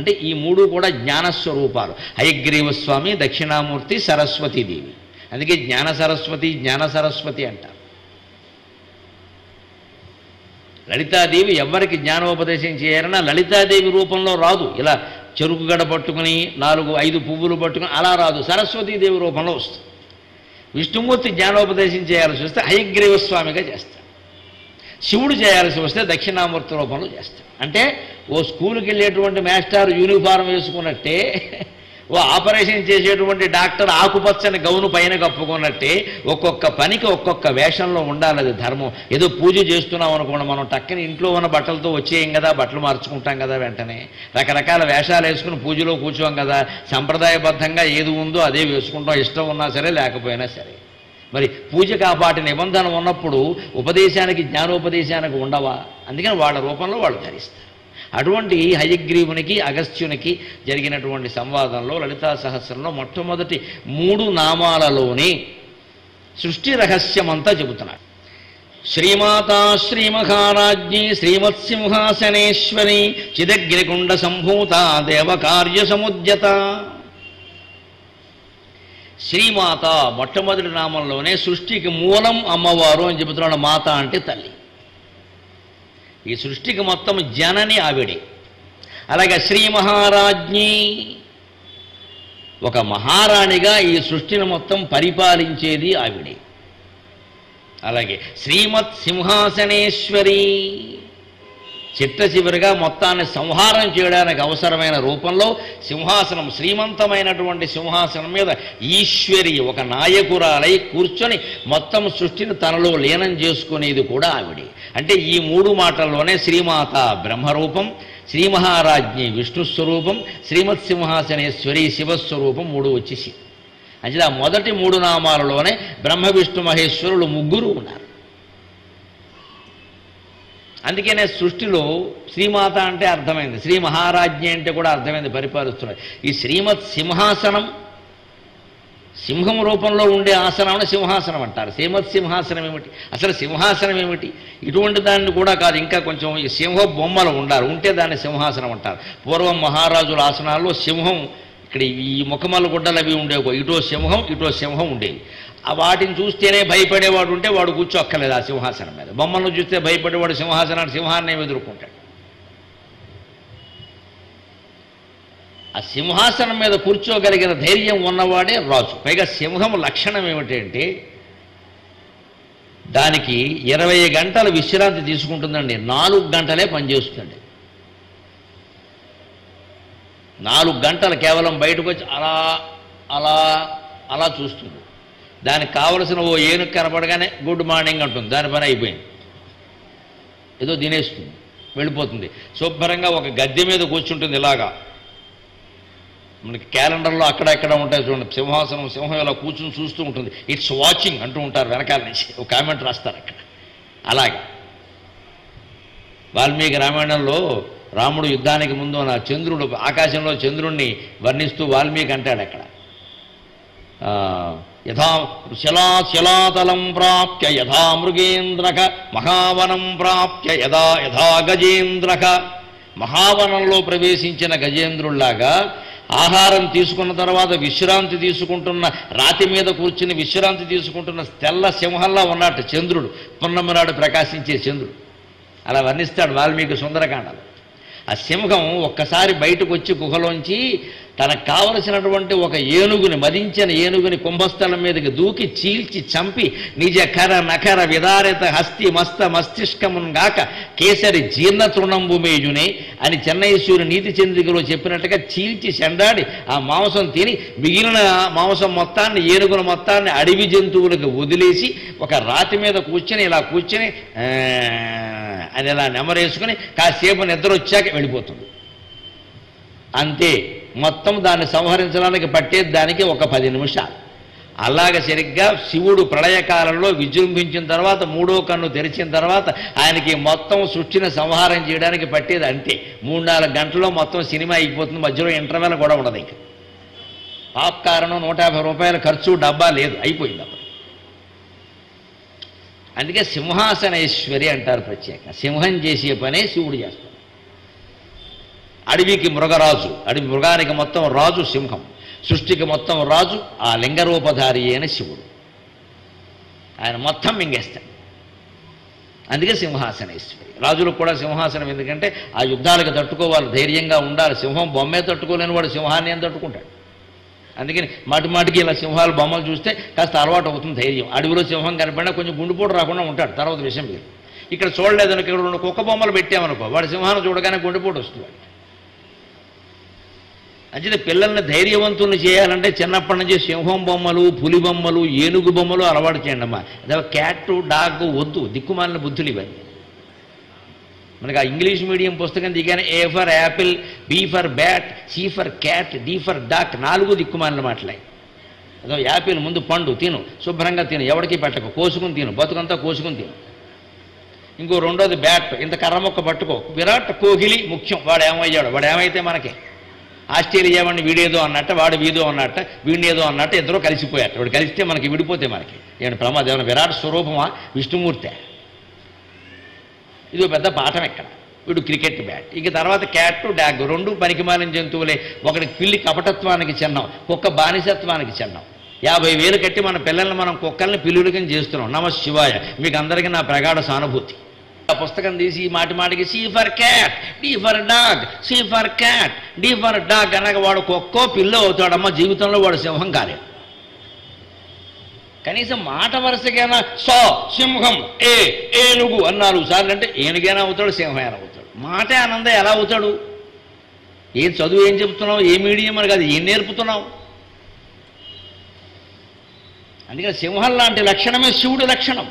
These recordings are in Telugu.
అంటే ఈ మూడు కూడా జ్ఞానస్వరూపాలు హయగ్రీవ స్వామి దక్షిణామూర్తి సరస్వతీదేవి అందుకే జ్ఞాన సరస్వతి జ్ఞాన సరస్వతి అంటారు లలితాదేవి ఎవరికి జ్ఞానోపదేశం చేయాలన్నా లలితాదేవి రూపంలో రాదు ఇలా చెరుకు గడ పట్టుకుని నాలుగు ఐదు పువ్వులు పట్టుకుని అలా రాదు సరస్వతీదేవి రూపంలో వస్తుంది విష్ణుమూర్తి జ్ఞానోపదేశం చేయాల్సి వస్తే హయగ్రీవ స్వామిగా చేస్తాడు శివుడు చేయాల్సి వస్తే దక్షిణామూర్తి రూపంలో చేస్తాడు అంటే ఓ స్కూల్కి వెళ్ళేటువంటి మాస్టర్ యూనిఫారం వేసుకున్నట్టే ఓ ఆపరేషన్ చేసేటువంటి డాక్టర్ ఆకుపచ్చని గౌను పైన కప్పుకున్నట్టే ఒక్కొక్క పనికి ఒక్కొక్క వేషంలో ఉండాలి అది ధర్మం ఏదో పూజ చేస్తున్నాం అనుకోండి మనం టక్కని ఇంట్లో ఉన్న బట్టలతో వచ్చేయం కదా బట్టలు మార్చుకుంటాం కదా వెంటనే రకరకాల వేషాలు వేసుకుని పూజలో కూర్చోం కదా సంప్రదాయబద్ధంగా ఏది ఉందో అదే వేసుకుంటాం ఇష్టం ఉన్నా సరే లేకపోయినా సరే మరి పూజ కాపాటి నిబంధన ఉన్నప్పుడు ఉపదేశానికి జ్ఞానోపదేశానికి ఉండవా అందుకని వాళ్ళ రూపంలో వాళ్ళు ధరిస్తారు అటువంటి హయగ్రీవునికి అగస్త్యునికి జరిగినటువంటి సంవాదంలో లలితా సహస్రంలో మొట్టమొదటి మూడు నామాలలోనే సృష్టి రహస్యమంతా చెబుతున్నాడు శ్రీమాతా శ్రీమహారాజ్ఞి శ్రీమత్సింహాసనేశ్వరి చిదగ్నికుండ సంభూత దేవకార్య సముద్యత శ్రీమాత మొట్టమొదటి నామంలోనే సృష్టికి మూలం అమ్మవారు అని చెబుతున్నాడు మాత అంటే తల్లి ఈ సృష్టికి మొత్తం జనని ఆవిడే అలాగే శ్రీ మహారాజ్ఞి ఒక మహారాణిగా ఈ సృష్టిని మొత్తం పరిపాలించేది ఆవిడే అలాగే శ్రీమత్ సింహాసనేశ్వరి చిట్ట చివరిగా మొత్తాన్ని సంహారం చేయడానికి అవసరమైన రూపంలో సింహాసనం శ్రీమంతమైనటువంటి సింహాసనం మీద ఈశ్వరి ఒక నాయకురాలై కూర్చొని మొత్తం సృష్టిని తనలో లీనం చేసుకునేది కూడా ఆవిడే అంటే ఈ మూడు మాటల్లోనే శ్రీమాత బ్రహ్మరూపం శ్రీ మహారాజ్ఞి విష్ణు స్వరూపం శ్రీమత్ సింహాసనేశ్వరి శివస్వరూపం మూడు వచ్చేసి అంటే ఆ మొదటి మూడు నామాలలోనే బ్రహ్మ విష్ణు మహేశ్వరులు ముగ్గురు ఉన్నారు అందుకనే సృష్టిలో శ్రీమాత అంటే అర్థమైంది శ్రీ మహారాజ్ఞి అంటే కూడా అర్థమైంది పరిపాలిస్తున్నాడు ఈ శ్రీమత్ సింహాసనం సింహం రూపంలో ఉండే ఆసనాన్ని సింహాసనం అంటారు శ్రీమత్ సింహాసనం ఏమిటి అసలు సింహాసనం ఏమిటి ఇటువంటి దాన్ని కూడా కాదు ఇంకా కొంచెం ఈ సింహ బొమ్మలు ఉండాలి ఉంటే దాన్ని సింహాసనం అంటారు పూర్వం మహారాజుల ఆసనాల్లో సింహం ఇక్కడ ఈ ముఖమల గుడ్డలు అవి ఉండేవి ఇటో సింహం ఇటో సింహం ఉండేవి ఆ వాటిని చూస్తేనే భయపడేవాడు ఉంటే వాడు కూర్చోక్కర్లేదు ఆ సింహాసనం మీద బొమ్మలను చూస్తే భయపడేవాడు సింహాసనాన్ని సింహాన్ని ఎదుర్కొంటాడు ఆ సింహాసనం మీద కూర్చోగలిగిన ధైర్యం ఉన్నవాడే రాజు పైగా సింహం లక్షణం ఏమిటంటే దానికి ఇరవై గంటల విశ్రాంతి తీసుకుంటుందండి నాలుగు గంటలే పనిచేస్తుంది నాలుగు గంటలు కేవలం బయటకు వచ్చి అలా అలా అలా చూస్తుంది దానికి కావలసిన ఓ ఏనుగు కనపడగానే గుడ్ మార్నింగ్ అంటుంది దాని పని అయిపోయింది ఏదో తినేస్తుంది వెళ్ళిపోతుంది శుభ్రంగా ఒక గద్దె మీద కూర్చుంటుంది ఇలాగా మనకి క్యాలెండర్లో అక్కడ ఎక్కడ ఉంటాయి చూడండి సింహాసనం సింహం ఇలా కూర్చుని చూస్తూ ఉంటుంది ఇట్స్ వాచింగ్ అంటూ ఉంటారు వెనకాల నుంచి ఒక కామెంట్ రాస్తారు అక్కడ అలాగే వాల్మీకి రామాయణంలో రాముడు యుద్ధానికి ముందు నా చంద్రుడు ఆకాశంలో చంద్రుణ్ణి వర్ణిస్తూ వాల్మీకి అంటాడు అక్కడ ఆ, యథా శిలా శిలాతలం ప్రాప్య యథా మృగేంద్రక మహావనం ప్రాప్య యథా యథా గజేంద్రక మహావనంలో ప్రవేశించిన గజేంద్రుల్లాగా ఆహారం తీసుకున్న తర్వాత విశ్రాంతి తీసుకుంటున్న రాతి మీద కూర్చుని విశ్రాంతి తీసుకుంటున్న తెల్ల సింహంలా ఉన్నట్టు చంద్రుడు పున్నమి నాడు ప్రకాశించే చంద్రుడు అలా వర్ణిస్తాడు వాల్మీకి సుందరకాండలో ఆ సింహం ఒక్కసారి బయటకు వచ్చి గుహలోంచి తనకు కావలసినటువంటి ఒక ఏనుగుని మదించిన ఏనుగుని కుంభస్థలం మీదకి దూకి చీల్చి చంపి నిజ కర నకర విదారిత హస్తి మస్త మస్తిష్కమున్ గాక కేసరి జీర్ణ తృణంబు మేజునే అని చెన్నైశ్వరు నీతి చంద్రికలో చెప్పినట్టుగా చీల్చి చెండాడి ఆ మాంసం తిని మిగిలిన మాంసం మొత్తాన్ని ఏనుగుల మొత్తాన్ని అడవి జంతువులకు వదిలేసి ఒక రాతి మీద కూర్చొని ఇలా కూర్చొని "ఆ" అని ఇలా నెమరేసుకుని కాసేపు నిద్ర వచ్చాక వెళ్ళిపోతుంది అంతే మొత్తం దాన్ని సంహరించడానికి పట్టేది దానికి ఒక పది నిమిషాలు అలాగ సరిగ్గా శివుడు ప్రళయకాలంలో విజృంభించిన తర్వాత మూడో కన్ను తెరిచిన తర్వాత ఆయనకి మొత్తం సృష్టిని సంహారం చేయడానికి పట్టేది అంతే మూడు నాలుగు గంటల్లో మొత్తం సినిమా అయిపోతుంది మధ్యలో ఇంటర్వెల్ కూడా ఉండదు ఇంకా పాప్కారణం నూట యాభై రూపాయల ఖర్చు డబ్బా లేదు అయిపోయింది అప్పుడు అందుకే సింహాసనేశ్వరి అంటారు ప్రత్యేక సింహం చేసే పనే శివుడు చేస్తాడు అడవికి మృగరాజు అడవి మృగానికి మొత్తం రాజు సింహం సృష్టికి మొత్తం రాజు ఆ లింగరూపధారి అయిన శివుడు ఆయన మొత్తం మింగేస్తాడు అందుకే సింహాసనేశ్వరి రాజులకు కూడా సింహాసనం ఎందుకంటే ఆ యుద్ధాలకు తట్టుకోవాలి ధైర్యంగా ఉండాలి సింహం బొమ్మే తట్టుకోలేని వాడు సింహాన్ని ఏం తట్టుకుంటాడు అందుకని మాటి మాటికి ఇలా సింహాలు బొమ్మలు చూస్తే కాస్త అలవాటు అవుతుంది ధైర్యం అడవిలో సింహం కనపడినా కొంచెం గుండెపోటు రాకుండా ఉంటాడు తర్వాత విషయం మీరు ఇక్కడ చూడలేదు అనుకో, ఇక్కడ రెండు కుక్క బొమ్మలు పెట్టామనుకో వాడు సింహాన్ని చూడగానే గుండెపోటు వస్తుంది వాడికి. అంచేత పిల్లల్ని ధైర్యవంతుల్ని చేయాలంటే చిన్నప్పటి నుంచి సింహం బొమ్మలు పులి బొమ్మలు ఏనుగు బొమ్మలు అలవాటు చేయండి అమ్మా అదే క్యాట్ డాగ్ వద్దు దిక్కుమాలిన బుద్ధులు ఇవన్నీ మనకి ఆ ఇంగ్లీష్ మీడియం పుస్తకం దిగానే A for apple B for bat C for cat D for dog నాలుగు దిక్కుమాలిన మాటలే అదో యాపిల్ ముందు పండు తిను శుభ్రంగా తిను ఎవరికి పెట్టకు కోసుకుని తిను బతుకంతా కోసుకుని తిను ఇంకో రెండోది బ్యాట్ ఇంత కర్ర మొక్క పట్టుకో విరాట్ కోహ్లీ ముఖ్యం వాడు ఏమయ్యాడు వాడు ఏమైతే మనకి ఆస్ట్రేలియా వాడిని వీడేదో అన్నట్ట వాడు వీదో అన్నట్ట వీడినేదో అన్నట్టు ఇద్దరు కలిసిపోయారు వాడు కలిస్తే మనకి విడిపోతే మనకి ఏమైనా ప్రమాదం ఏమైనా విరాట్ స్వరూపమా విష్ణుమూర్తే ఇది ఒక పెద్ద పాఠం ఇక్కడ వీడు క్రికెట్ బ్యాట్ ఇక తర్వాత క్యాట్ డాగ్ రెండు పనికిమాలిన జంతువులే ఒకటి పిల్లి కపటత్వానికి చిహ్నం కుక్క బానిసత్వానికి చిహ్నం యాభై వేలు కట్టి మన పిల్లల్ని మనం కుక్కల్ని పిల్లులకి చేస్తున్నాం నమ శివాయ మీకు అందరికీ నా ప్రగాఢ సానుభూతి ఆ పుస్తకం తీసి మాటి మాటికి C for cat D for dog C for cat D for dog అనగా వాడు కుక్కో పిల్లో అవుతాడమ్మ జీవితంలో వాడు సింహం కాలేడు కనీసం మాట వరుసకైనా సో సింహం ఏ ఏనుగు అని నాలుగు సార్లు అంటే ఏనుగైనా అవుతాడు సింహమైనా అవుతాడు మాటే ఆనందం ఎలా అవుతాడు ఏం చదువు ఏం చెప్తున్నావు ఏ మీడియం అని కాదు ఏం నేర్పుతున్నావు అందుకని సింహం లాంటి లక్షణమే శివుడి లక్షణం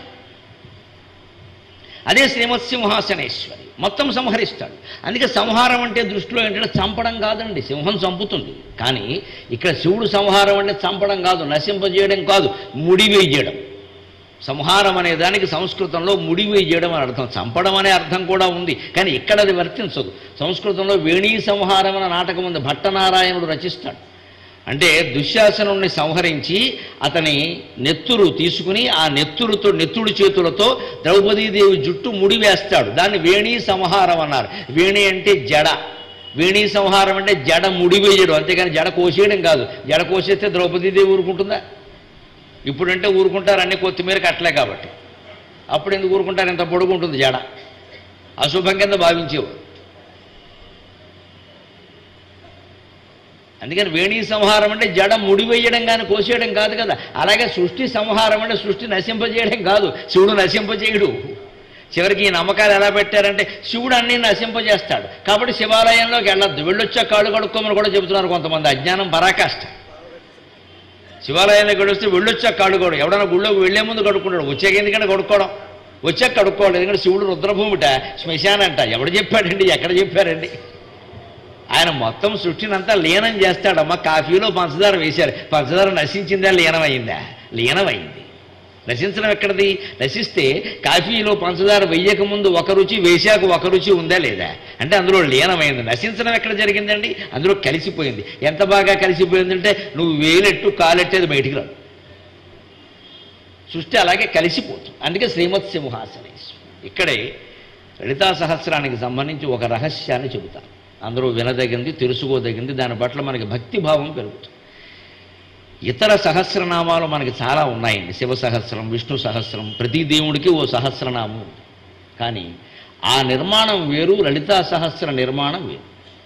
అదే శ్రీమత్ సింహాసనేశ్వరి మొత్తం సంహరిస్తాడు అందుకే సంహారం అంటే దృష్టిలో ఏంటంటే చంపడం కాదండి సింహం చంపుతుంది కానీ ఇక్కడ శివుడు సంహారం అంటే చంపడం కాదు నశింపజేయడం కాదు ముడివేయడం సంహారం అనే దానికి సంస్కృతంలో ముడివేయడం అని అర్థం చంపడం అనే అర్థం కూడా ఉంది కానీ ఇక్కడ అది వర్తించదు సంస్కృతంలో వేణీ సంహారం అనే నాటకం ఉంది భట్టనారాయణుడు రచిస్తాడు అంటే దుశ్శాసనుణ్ణి సంహరించి అతని నెత్తురు తీసుకుని ఆ నెత్తురుతో నెత్తుడి చేతులతో ద్రౌపదీదేవి జుట్టు ముడివేస్తాడు దాన్ని వేణీ సంహారం అన్నారు వేణి అంటే జడ వేణీ సంహారం అంటే జడ ముడివేయడం అంతేగాని జడ కోసేయడం కాదు జడ కోసేస్తే ద్రౌపదీదేవి ఊరుకుంటుందా ఇప్పుడంటే ఊరుకుంటారు అన్ని కొత్తిమీర కట్టలే కాబట్టి అప్పుడు ఎందుకు ఊరుకుంటారు ఇంత పొడుగుంటుంది జడ అశుభం కింద భావించేవారు అందుకని వేణీ సంహారం అంటే జడ ముడివేయడం కానీ కోసేయడం కాదు కదా అలాగే సృష్టి సంహారం అంటే సృష్టి నశింపజేయడం కాదు శివుడు నశింపజేయుడు చివరికి ఈ నమ్మకాలు ఎలా పెట్టారంటే శివుడు అన్ని నశింపజేస్తాడు కాబట్టి శివాలయంలోకి వెళ్ళొద్దు వెళ్ళొచ్చా కాళ్ళు కడుక్కోమని కూడా చెబుతున్నారు కొంతమంది అజ్ఞానం పరాకాష్ట శివాలయానికి గడిస్తే వెళ్ళొచ్చా కాళ్ళు కూడా ఎవడన్నా గుళ్ళోకి వెళ్లే ముందు కడుక్కుంటాడు వచ్చాక ఎందుకంటే కడుక్కోవడం వచ్చాక కడుక్కోవాలి ఎందుకంటే శివుడు రుద్రభూమిట శ్మశానంట ఎవడు చెప్పాడండి ఎక్కడ చెప్పారండి ఆయన మొత్తం సృష్టినంతా లీనం చేస్తాడమ్మా కాఫీలో పంచదార వేశారు పంచదార నశించిందా లీనమైందా లీనమైంది నశించడం ఎక్కడిది నశిస్తే కాఫీలో పంచదార వెయ్యకముందు ఒక రుచి వేశాక ఒక రుచి ఉందా లేదా అంటే అందులో లీనమైంది నశించడం ఎక్కడ జరిగిందండి అందులో కలిసిపోయింది ఎంత బాగా కలిసిపోయిందంటే నువ్వు వేలెట్టు కాలెట్టేది బయటికి రాదు సృష్టి అలాగే కలిసిపోతుంది అందుకే శ్రీమత్ సింహాసనేశ్వరి ఇక్కడే లలితా సహస్రానికి సంబంధించి ఒక రహస్యాన్ని చెబుతారు అందరూ వినదగింది తెలుసుకోదగింది దాని పట్ల మనకి భక్తిభావం పెరుగుతుంది ఇతర సహస్రనామాలు మనకి చాలా ఉన్నాయండి శివ సహస్రం విష్ణు సహస్రం ప్రతి దేవుడికి ఓ సహస్రనామం ఉంది కానీ ఆ నిర్మాణం వేరు లలితా సహస్ర నిర్మాణం వేరు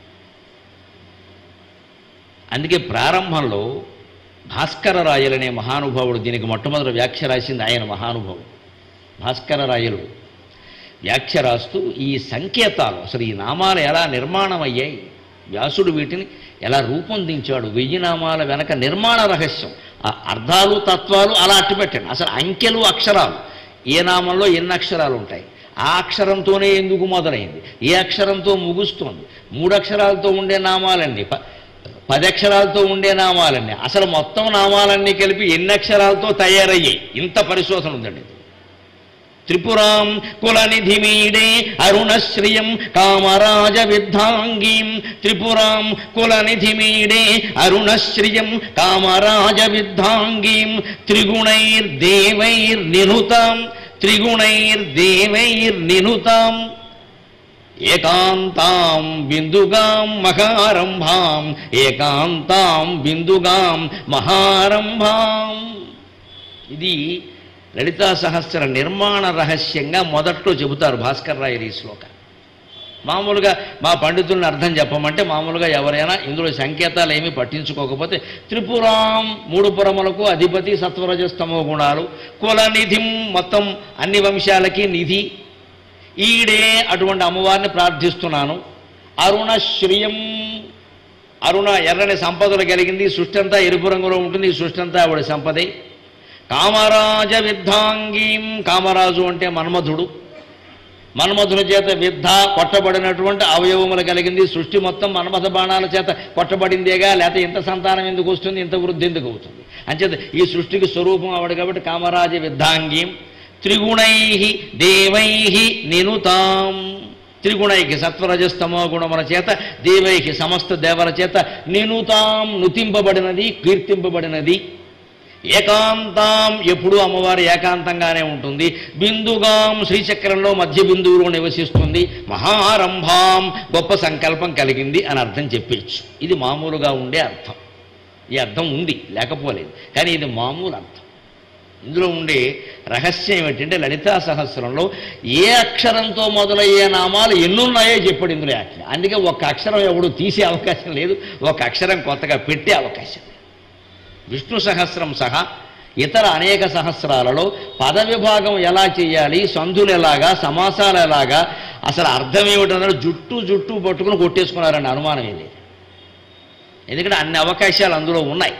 అందుకే ప్రారంభంలో భాస్కర రాయలనే మహానుభావుడు దీనికి మొట్టమొదటి వ్యాఖ్య రాసింది ఆయన మహానుభావుడు భాస్కర రాయలు వ్యాఖ్య రాస్తూ ఈ సంకేతాలు అసలు ఈ నామాలు ఎలా నిర్మాణం అయ్యాయి వ్యాసుడు వీటిని ఎలా రూపొందించాడు వెయ్యి నామాల వెనక నిర్మాణ రహస్యం ఆ అర్థాలు తత్వాలు అలా అట్టుపెట్టండి అసలు అంకెలు అక్షరాలు ఏ నామంలో ఎన్ని అక్షరాలు ఉంటాయి ఆ అక్షరంతోనే ఎందుకు మొదలైంది ఏ అక్షరంతో ముగుస్తోంది మూడు అక్షరాలతో ఉండే నామాలన్నీ ప పది అక్షరాలతో ఉండే నామాలన్నీ అసలు మొత్తం నామాలన్నీ కలిపి ఎన్ని అక్షరాలతో తయారయ్యాయి ఇంత పరిశోధన ఉందండి ఇది. త్రిపురాం కులనిధిమీడే అరుణశ్రియం కామరాజ విద్ధాంగీం త్రిపురాం కులనిధిమీడే అరుణశ్రియం కామరాజ విద్ధాంగీం త్రిగుణైర్దేవైర్నినుతాం త్రిగుణైర్దేవైర్నినుతాం ఏకాంతాం బిందుగాం మహారంభాం ఏకాంతాం బిందుగాం మహారంభాం ఇది లలితా సహస్ర నిర్మాణ రహస్యంగా మొదట్లో చెబుతారు భాస్కర్ రాయలు ఈ శ్లోక మామూలుగా మా పండితుల్ని అర్థం చెప్పమంటే మామూలుగా ఎవరైనా ఇందులో సంకేతాలు ఏమీ పట్టించుకోకపోతే త్రిపురాం మూడు పురములకు అధిపతి సత్వరజస్తమో గుణాలు కుల నిధిం మొత్తం అన్ని వంశాలకి నిధి ఈడే అటువంటి అమ్మవారిని ప్రార్థిస్తున్నాను అరుణ శ్రియం అరుణ ఎర్రని సంపదలు కలిగింది సృష్టి అంతా ఎరుపు రంగులో ఉంటుంది ఈ సృష్టి అంతా ఆవిడ సంపదే కామరాజ విద్ధాంగీం కామరాజు అంటే మన్మధుడు మన్మధుల చేత విద్ధ కొట్టబడినటువంటి అవయవములు కలిగింది సృష్టి మొత్తం మన్మథ బాణాల చేత కొట్టబడిందేగా లేకపోతే ఇంత సంతానం ఎందుకు వస్తుంది ఇంత వృద్ధి ఎందుకు అవుతుంది అంచేత ఈ సృష్టికి స్వరూపం ఆవిడ కాబట్టి కామరాజ విద్ధాంగీం త్రిగుణై దేవై నినుతాం త్రిగుణైకి సత్వరజస్తమో గుణముల చేత దేవైకి సమస్త దేవల చేత నినుతాం నుతింపబడినది కీర్తింపబడినది ఏకాంతాం ఎప్పుడూ అమ్మవారు ఏకాంతంగానే ఉంటుంది బిందుగాం శ్రీచక్రంలో మధ్య బిందువులో నివసిస్తుంది మహారంభాం గొప్ప సంకల్పం కలిగింది అని అర్థం చెప్పేయచ్చు ఇది మామూలుగా ఉండే అర్థం ఈ అర్థం ఉంది లేకపోలేదు కానీ ఇది మామూలు అర్థం ఇందులో ఉండే రహస్యం ఏమిటంటే లలితా సహస్రంలో ఏ అక్షరంతో మొదలయ్యే నామాలు ఎన్నున్నాయో చెప్పాడు ఇందులో ఆజ్ఞ అందుకే ఒక అక్షరం ఎవడు తీసే అవకాశం లేదు ఒక అక్షరం కొత్తగా పెట్టే అవకాశం లేదు విష్ణు సహస్రం సహా ఇతర అనేక సహస్రాలలో పద విభాగం ఎలా చేయాలి సంధులు ఎలాగా సమాసాలు ఎలాగా అసలు అర్థం ఏమిటన్నారు జుట్టు జుట్టు పట్టుకుని కొట్టేసుకున్నారని అనుమానం ఏం లేదు ఎందుకంటే అన్ని అవకాశాలు అందులో ఉన్నాయి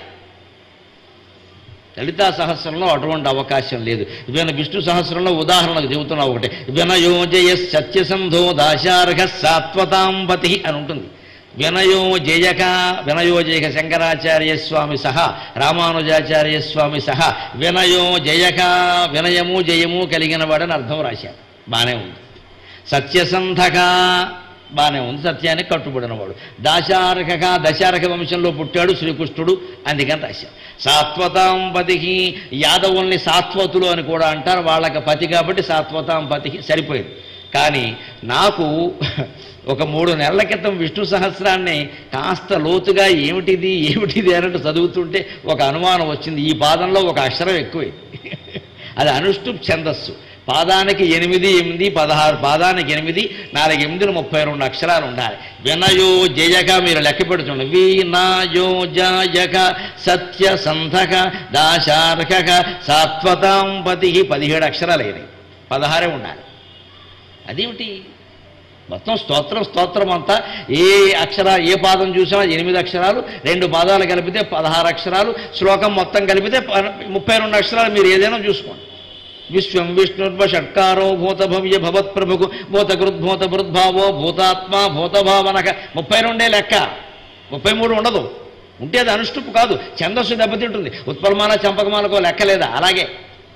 లలితా సహస్రంలో అటువంటి అవకాశం లేదు ఇవన్న విష్ణు సహస్రంలో ఉదాహరణకు చెబుతున్నా ఒకటి వినయోజయ సత్యసంధో దాశార్హ సాత్వతాంపతి అని ఉంటుంది వినయో జయక వినయోజయక శంకరాచార్య స్వామి సహా రామానుజాచార్య స్వామి సహా వినయో జయక వినయము జయము కలిగిన వాడని అర్థం రాశారు బాగానే ఉంది సత్యసంధక బాగానే ఉంది సత్యానికి కట్టుబడినవాడు దాశార్హక దశార్హ వంశంలో పుట్టాడు శ్రీకృష్ణుడు అందుకని రాశారు సాత్వతాంపతికి యాదవుల్ని సాత్వతులు అని కూడా అంటారు వాళ్ళకి పతి కాబట్టి సాత్వతాంపతికి సరిపోయింది కానీ నాకు ఒక మూడు నెలల క్రితం విష్ణు సహస్రాన్ని కాస్త లోతుగా ఏమిటిది ఏమిటిది అన్నట్టు చదువుతుంటే ఒక అనుమానం వచ్చింది ఈ పాదంలో ఒక అక్షరం ఎక్కువైంది అది అనుష్టుప్ ఛందస్సు పాదానికి ఎనిమిది ఎనిమిది పదహారు పాదానికి ఎనిమిది నాలుగు ఎనిమిది ముప్పై రెండు అక్షరాలు ఉండాలి వినయో జయక మీరు లెక్క పెడుతుండే వినయో జయక సత్య సంధక దాశార్హక సాత్వతాంపతి పదిహేడు అక్షరాలు అయినాయి పదహారే ఉండాలి అదేమిటి మొత్తం స్తోత్రం స్తోత్రం అంతా ఏ అక్షర ఏ పాదం చూసినా ఎనిమిది అక్షరాలు రెండు పాదాలు కలిపితే పదహారు అక్షరాలు శ్లోకం మొత్తం కలిపితే ప- ముప్పై రెండు అక్షరాలు మీరు ఏదైనా చూసుకోండి విశ్వం విష్ణుర్వ షట్కారో భూత భవ్య భవత్ ప్రభుకు భూత కృద్భూత బృద్భావో భూతాత్మ భూతభావనక ముప్పై రెండే లెక్క ముప్పై మూడు ఉండదు ఉంటే అది అనుష్టుపు కాదు ఛందస్సు దెబ్బతింటుంది ఉత్పలమాల చంపకమాలకో లెక్క లేదా అలాగే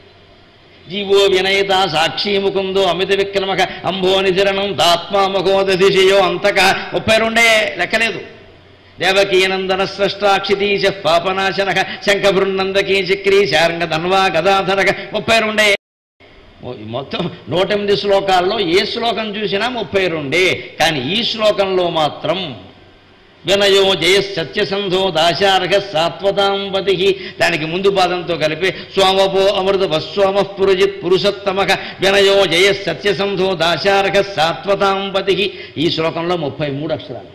జీవో వినయత సాక్షి ముకుందో అమిత విక్రమక అంబో నిజరణం దాత్మామకోదధిశయో అంతక ముప్పై రెండే లెక్కలేదు దేవకీనందన స్రష్టాక్షితీశ పాపనాశనక శంఖభృన్నందకీ చక్రీ శారంగ ధన్వా గదాధరక ముప్పై రెండే మొ- మొత్తం నూట ఎనిమిది శ్లోకాల్లో ఏ శ్లోకం చూసినా ముప్పై రెండే కానీ ఈ శ్లోకంలో మాత్రం వినయో జయ సత్యసంధో దాశార్హ సాత్వతాంపతి దానికి ముందు పాదంతో కలిపి సోమపో అమృత వస్సోమ పురుజిత్ పురుషోత్తమక వినయో జయ సత్యసంధో దాశార్హ సాత్వతాంపతి ఈ శ్లోకంలో ముప్పై మూడు అక్షరాలు ఉన్నాయి.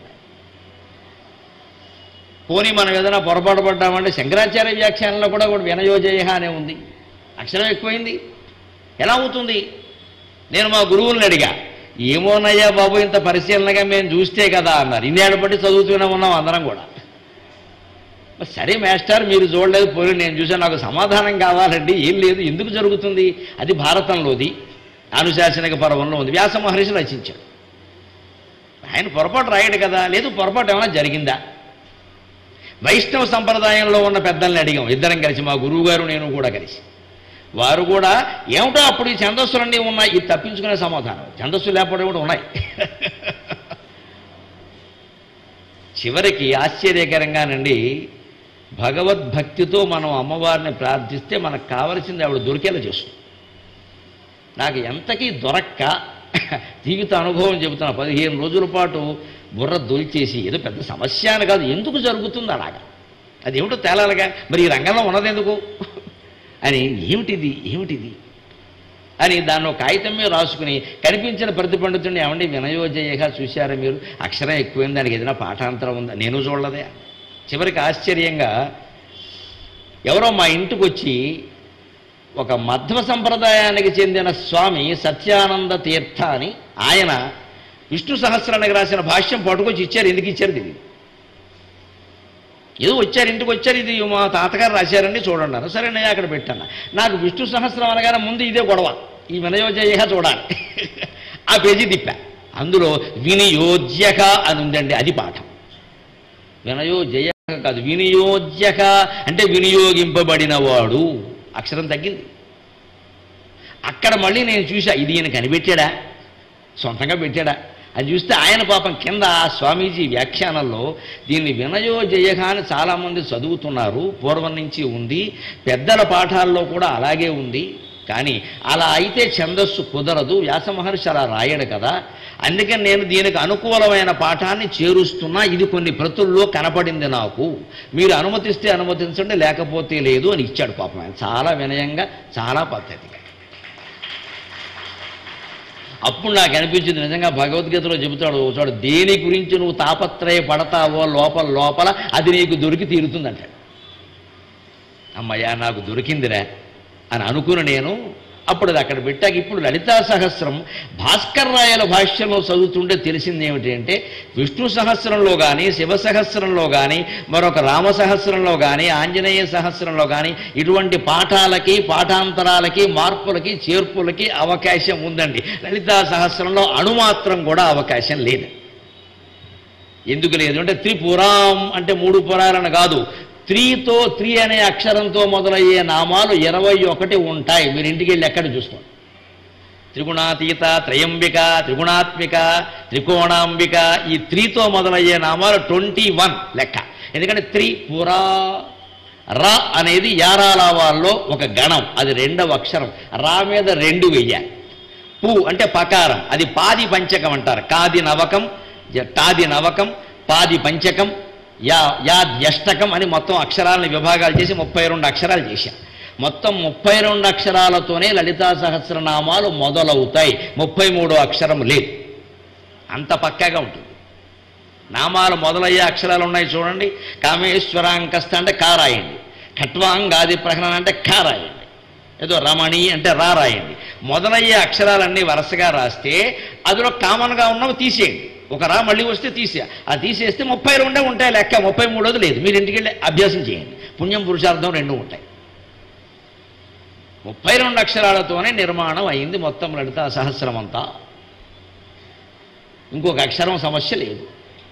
పోనీ మనం ఏదైనా పొరపాటు పడ్డామంటే శంకరాచార్య వ్యాఖ్యానంలో కూడా కూడా వినయోజయ అనే ఉంది అక్షరం ఎక్కువైంది ఎలా అవుతుంది నేను మా గురువుల్ని అడిగా ఏమోనయ్యా బాబు ఇంత పరిశీలనగా మేము చూస్తే కదా అన్నారు ఇన్నేళ్ళ బట్టి చదువుతూనే ఉన్నాం అందరం కూడా మరి సరే మాస్టర్ మీరు చూడలేదు పోయి నేను చూసాను నాకు సమాధానం కావాలండి ఏం లేదు ఎందుకు జరుగుతుంది అది భారతంలోది అనుశాసనిక పర్వంలో ఉంది వ్యాస మహర్షి రచించాడు ఆయన పొరపాటు రాయడు కదా లేదు పొరపాటు ఏమైనా జరిగిందా వైష్ణవ సంప్రదాయంలో ఉన్న పెద్దల్ని అడిగాం ఇద్దరం కలిసి మా గురువు గారు నేను కూడా కలిసి వారు కూడా ఏమిటో అప్పుడు ఈ ఛందస్సులన్నీ ఉన్నాయి ఇది తప్పించుకునే సమాధానం ఛందస్సు లేకపోవడం కూడా ఉన్నాయి చివరికి ఆశ్చర్యకరంగానండి భగవద్భక్తితో మనం అమ్మవారిని ప్రార్థిస్తే మనకు కావలసింది ఆవిడ దొరికేలా చేస్తుంది నాకు ఎంతకీ దొరక్క జీవిత అనుభవం చెబుతున్నా పదిహేను రోజుల పాటు బుర్ర దొలిచేసి ఏదో పెద్ద సమస్య అని కాదు ఎందుకు జరుగుతుంది అలాగా అది ఏమిటో తేలాలిగా మరి ఈ రంగంలో ఉన్నది ఎందుకు అని ఏమిటిది ఏమిటిది అని దాన్ని ఒక కాగితం మీద రాసుకుని కనిపించిన ప్రతి పండితుడిని ఏమండి వినయోజయగా చూశారా మీరు అక్షరం ఎక్కువైంది దానికి ఏదైనా పాఠాంతరం ఉందా నేను చూడలేదే చివరికి ఆశ్చర్యంగా ఎవరో మా ఇంటికి వచ్చి ఒక మధ్వ సంప్రదాయానికి చెందిన స్వామి సత్యానంద తీర్థ అని ఆయన విష్ణు సహస్రానికి రాసిన భాష్యం పట్టుకొచ్చి ఇచ్చారు ఎందుకు ఇచ్చారు తెలియదు ఏదో వచ్చారు ఇంటికి వచ్చారు ఇది మా తాతగారు రాశారండి చూడండి అన్నారు. సరే నేను అక్కడ పెట్టాను నాకు విష్ణు సహస్రం అనగానే ముందు ఇదే గొడవ ఈ వినయోజయగా చూడాలి ఆ పేజీ తిప్పా అందులో వినియోజ్యక అని ఉందండి అది పాఠం వినయోజయ కాదు వినియోజ్యక అంటే వినియోగింపబడినవాడు అక్షరం తగ్గింది అక్కడ మళ్ళీ నేను చూసా ఇది ఈయన కనిపెట్టాడా సొంతంగా పెట్టాడా అది చూస్తే ఆయన పాపం కింద ఆ స్వామీజీ వ్యాఖ్యానంలో దీన్ని వినయోజయగా అని చాలామంది చదువుతున్నారు పూర్వం నుంచి ఉంది పెద్దల పాఠాల్లో కూడా అలాగే ఉంది కానీ అలా అయితే ఛందస్సు కుదరదు వ్యాస మహర్షి అలా రాయడు కదా అందుకని నేను దీనికి అనుకూలమైన పాఠాన్ని చేరుస్తున్నా ఇది కొన్ని ప్రతుల్లో కనపడింది నాకు మీరు అనుమతిస్తే అనుమతించండి లేకపోతే లేదు అని ఇచ్చాడు పాపం ఆయన చాలా వినయంగా చాలా పద్ధతిగా అప్పుడు నాకు అనిపించింది నిజంగా భగవద్గీతలో చెబుతాడు చూడు దేని గురించి నువ్వు తాపత్రయ పడతావో లోపల లోపల అది నీకు దొరికి తీరుతుందంటాడు అమ్మయ్యా నాకు దొరికిందిరా అని అనుకుని నేను అప్పుడు అది అక్కడ పెట్టాక ఇప్పుడు లలితా సహస్రం భాస్కర్ రాయల భాష్యంలో చదువుతుంటే తెలిసింది ఏమిటి అంటే విష్ణు సహస్రంలో కానీ శివ సహస్రంలో కానీ మరొక రామ సహస్రంలో కానీ ఆంజనేయ సహస్రంలో కానీ ఇటువంటి పాఠాలకి పాఠాంతరాలకి మార్పులకి చేర్పులకి అవకాశం ఉందండి లలితా సహస్రంలో అణుమాత్రం కూడా అవకాశం లేదు ఎందుకు లేదు అంటే త్రిపురాం అంటే మూడు పురాలను కాదు త్రీతో త్రీ అనే అక్షరంతో మొదలయ్యే నామాలు ఇరవై ఒకటి ఉంటాయి మీరు ఇంటికి వెళ్ళి ఎక్కడ చూసుకోండి త్రిగుణాతీత త్రయంబిక త్రిగుణాత్మిక త్రికోణాంబిక ఈ త్రీతో మొదలయ్యే నామాలు ట్వంటీ వన్ లెక్క ఎందుకంటే త్రిపురా ర అనేది యారాలావాల్లో ఒక గణం అది రెండవ అక్షరం రా మీద రెండు వెయ్యాలి పు అంటే పకారం అది పాది పంచకం అంటారు కాది నవకం జ- టాది నవకం పాది పంచకం యా యాద్యష్టకం అని మొత్తం అక్షరాలను విభాగాలు చేసి ముప్పై రెండు అక్షరాలు చేశాం మొత్తం ముప్పై రెండు అక్షరాలతోనే లలితా సహస్రనామాలు మొదలవుతాయి ముప్పై మూడో అక్షరం లేదు అంత పక్కాగా ఉంటుంది నామాలు మొదలయ్యే అక్షరాలు ఉన్నాయి చూడండి కామేశ్వరాంకస్త అంటే కా రాయండి ఖట్వాంగాది ప్రహరణ అంటే ఖా రాయండి ఏదో రమణి అంటే రా రాయండి మొదలయ్యే అక్షరాలన్నీ వరుసగా రాస్తే అందులో కామన్గా ఉన్నవి తీసేయండి ఒక రా మళ్ళీ వస్తే తీసే ఆ తీసేస్తే ముప్పై రెండే ఉంటాయి లెక్క ముప్పై మూడోది లేదు మీరు ఇంటికి వెళ్ళి అభ్యాసం చేయండి పుణ్యం పురుషార్థం రెండు ఉంటాయి ముప్పై రెండు అక్షరాలతోనే నిర్మాణం అయింది మొత్తం లలిత సహస్రం అంతా ఇంకొక అక్షరం సమస్య లేదు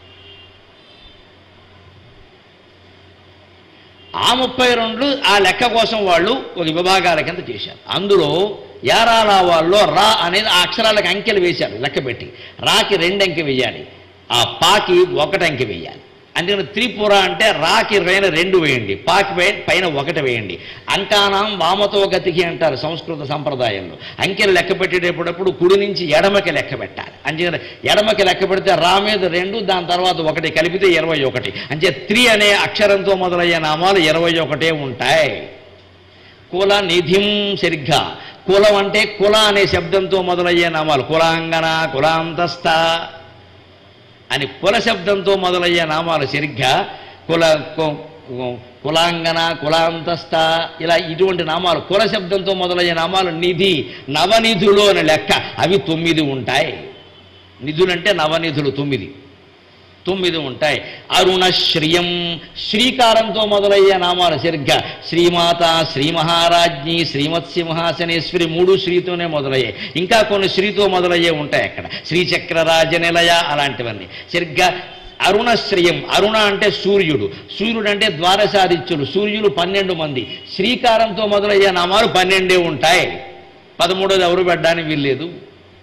ఆ ముప్పై రెండు ఆ లెక్క కోసం వాళ్ళు ఒక విభాగాల కింద చేశారు అందులో యారాల వాళ్ళు రా అనేది ఆ అక్షరాలకు అంకెలు వేశారు లెక్క పెట్టి రాకి రెండు అంకె వేయాలి ఆ పాకి ఒకటి అంకె వేయాలి అందుకని త్రిపుర అంటే రాకి పైన రెండు వేయండి పాకి పై పైన ఒకటి వేయండి అంకానాం వామతో గతికి అంటారు సంస్కృత సంప్రదాయంలో అంకెలు లెక్క పెట్టేటప్పుడు కుడి నుంచి ఎడమకి లెక్క పెట్టాలి అందుకని ఎడమకి లెక్క పెడితే రా మీద రెండు దాని తర్వాత ఒకటి కలిపితే ఇరవై ఒకటి అంటే త్రి అనే అక్షరంతో మొదలయ్యే నామాలు ఇరవై ఒకటే ఉంటాయి కుల నిధిం సరిగ్గా కులం అంటే కుల అనే శబ్దంతో మొదలయ్యే నామాలు కులాంగన కులాంతస్థ అని కుల శబ్దంతో మొదలయ్యే నామాలు సరిగ్గా కుల కు- కు- కులాంగన కులాంతస్థ ఇలా ఇటువంటి నామాలు కుల శబ్దంతో మొదలయ్యే నామాలు నిధి నవనిధులు అని లెక్క అవి తొమ్మిది ఉంటాయి నిధులంటే నవనిధులు తొమ్మిది తొమ్మిది ఉంటాయి అరుణశ్రియం శ్రీకారంతో మొదలయ్యే నామాలు సరిగ్గా శ్రీమాత శ్రీ మహారాజ్ఞి శ్రీమత్సింహాసనేశ్వరి మూడు శ్రీతోనే మొదలయ్యాయి ఇంకా కొన్ని శ్రీతో మొదలయ్యే ఉంటాయి అక్కడ శ్రీచక్రరాజ నిలయ అలాంటివన్నీ సరిగ్గా అరుణశ్రియం అరుణ అంటే సూర్యుడు సూర్యుడు అంటే ద్వారసాదిత్యులు సూర్యులు పన్నెండు మంది శ్రీకారంతో మొదలయ్యే నామాలు పన్నెండే ఉంటాయి పదమూడోది ఎవరు పెట్టడానికి వీల్లేదు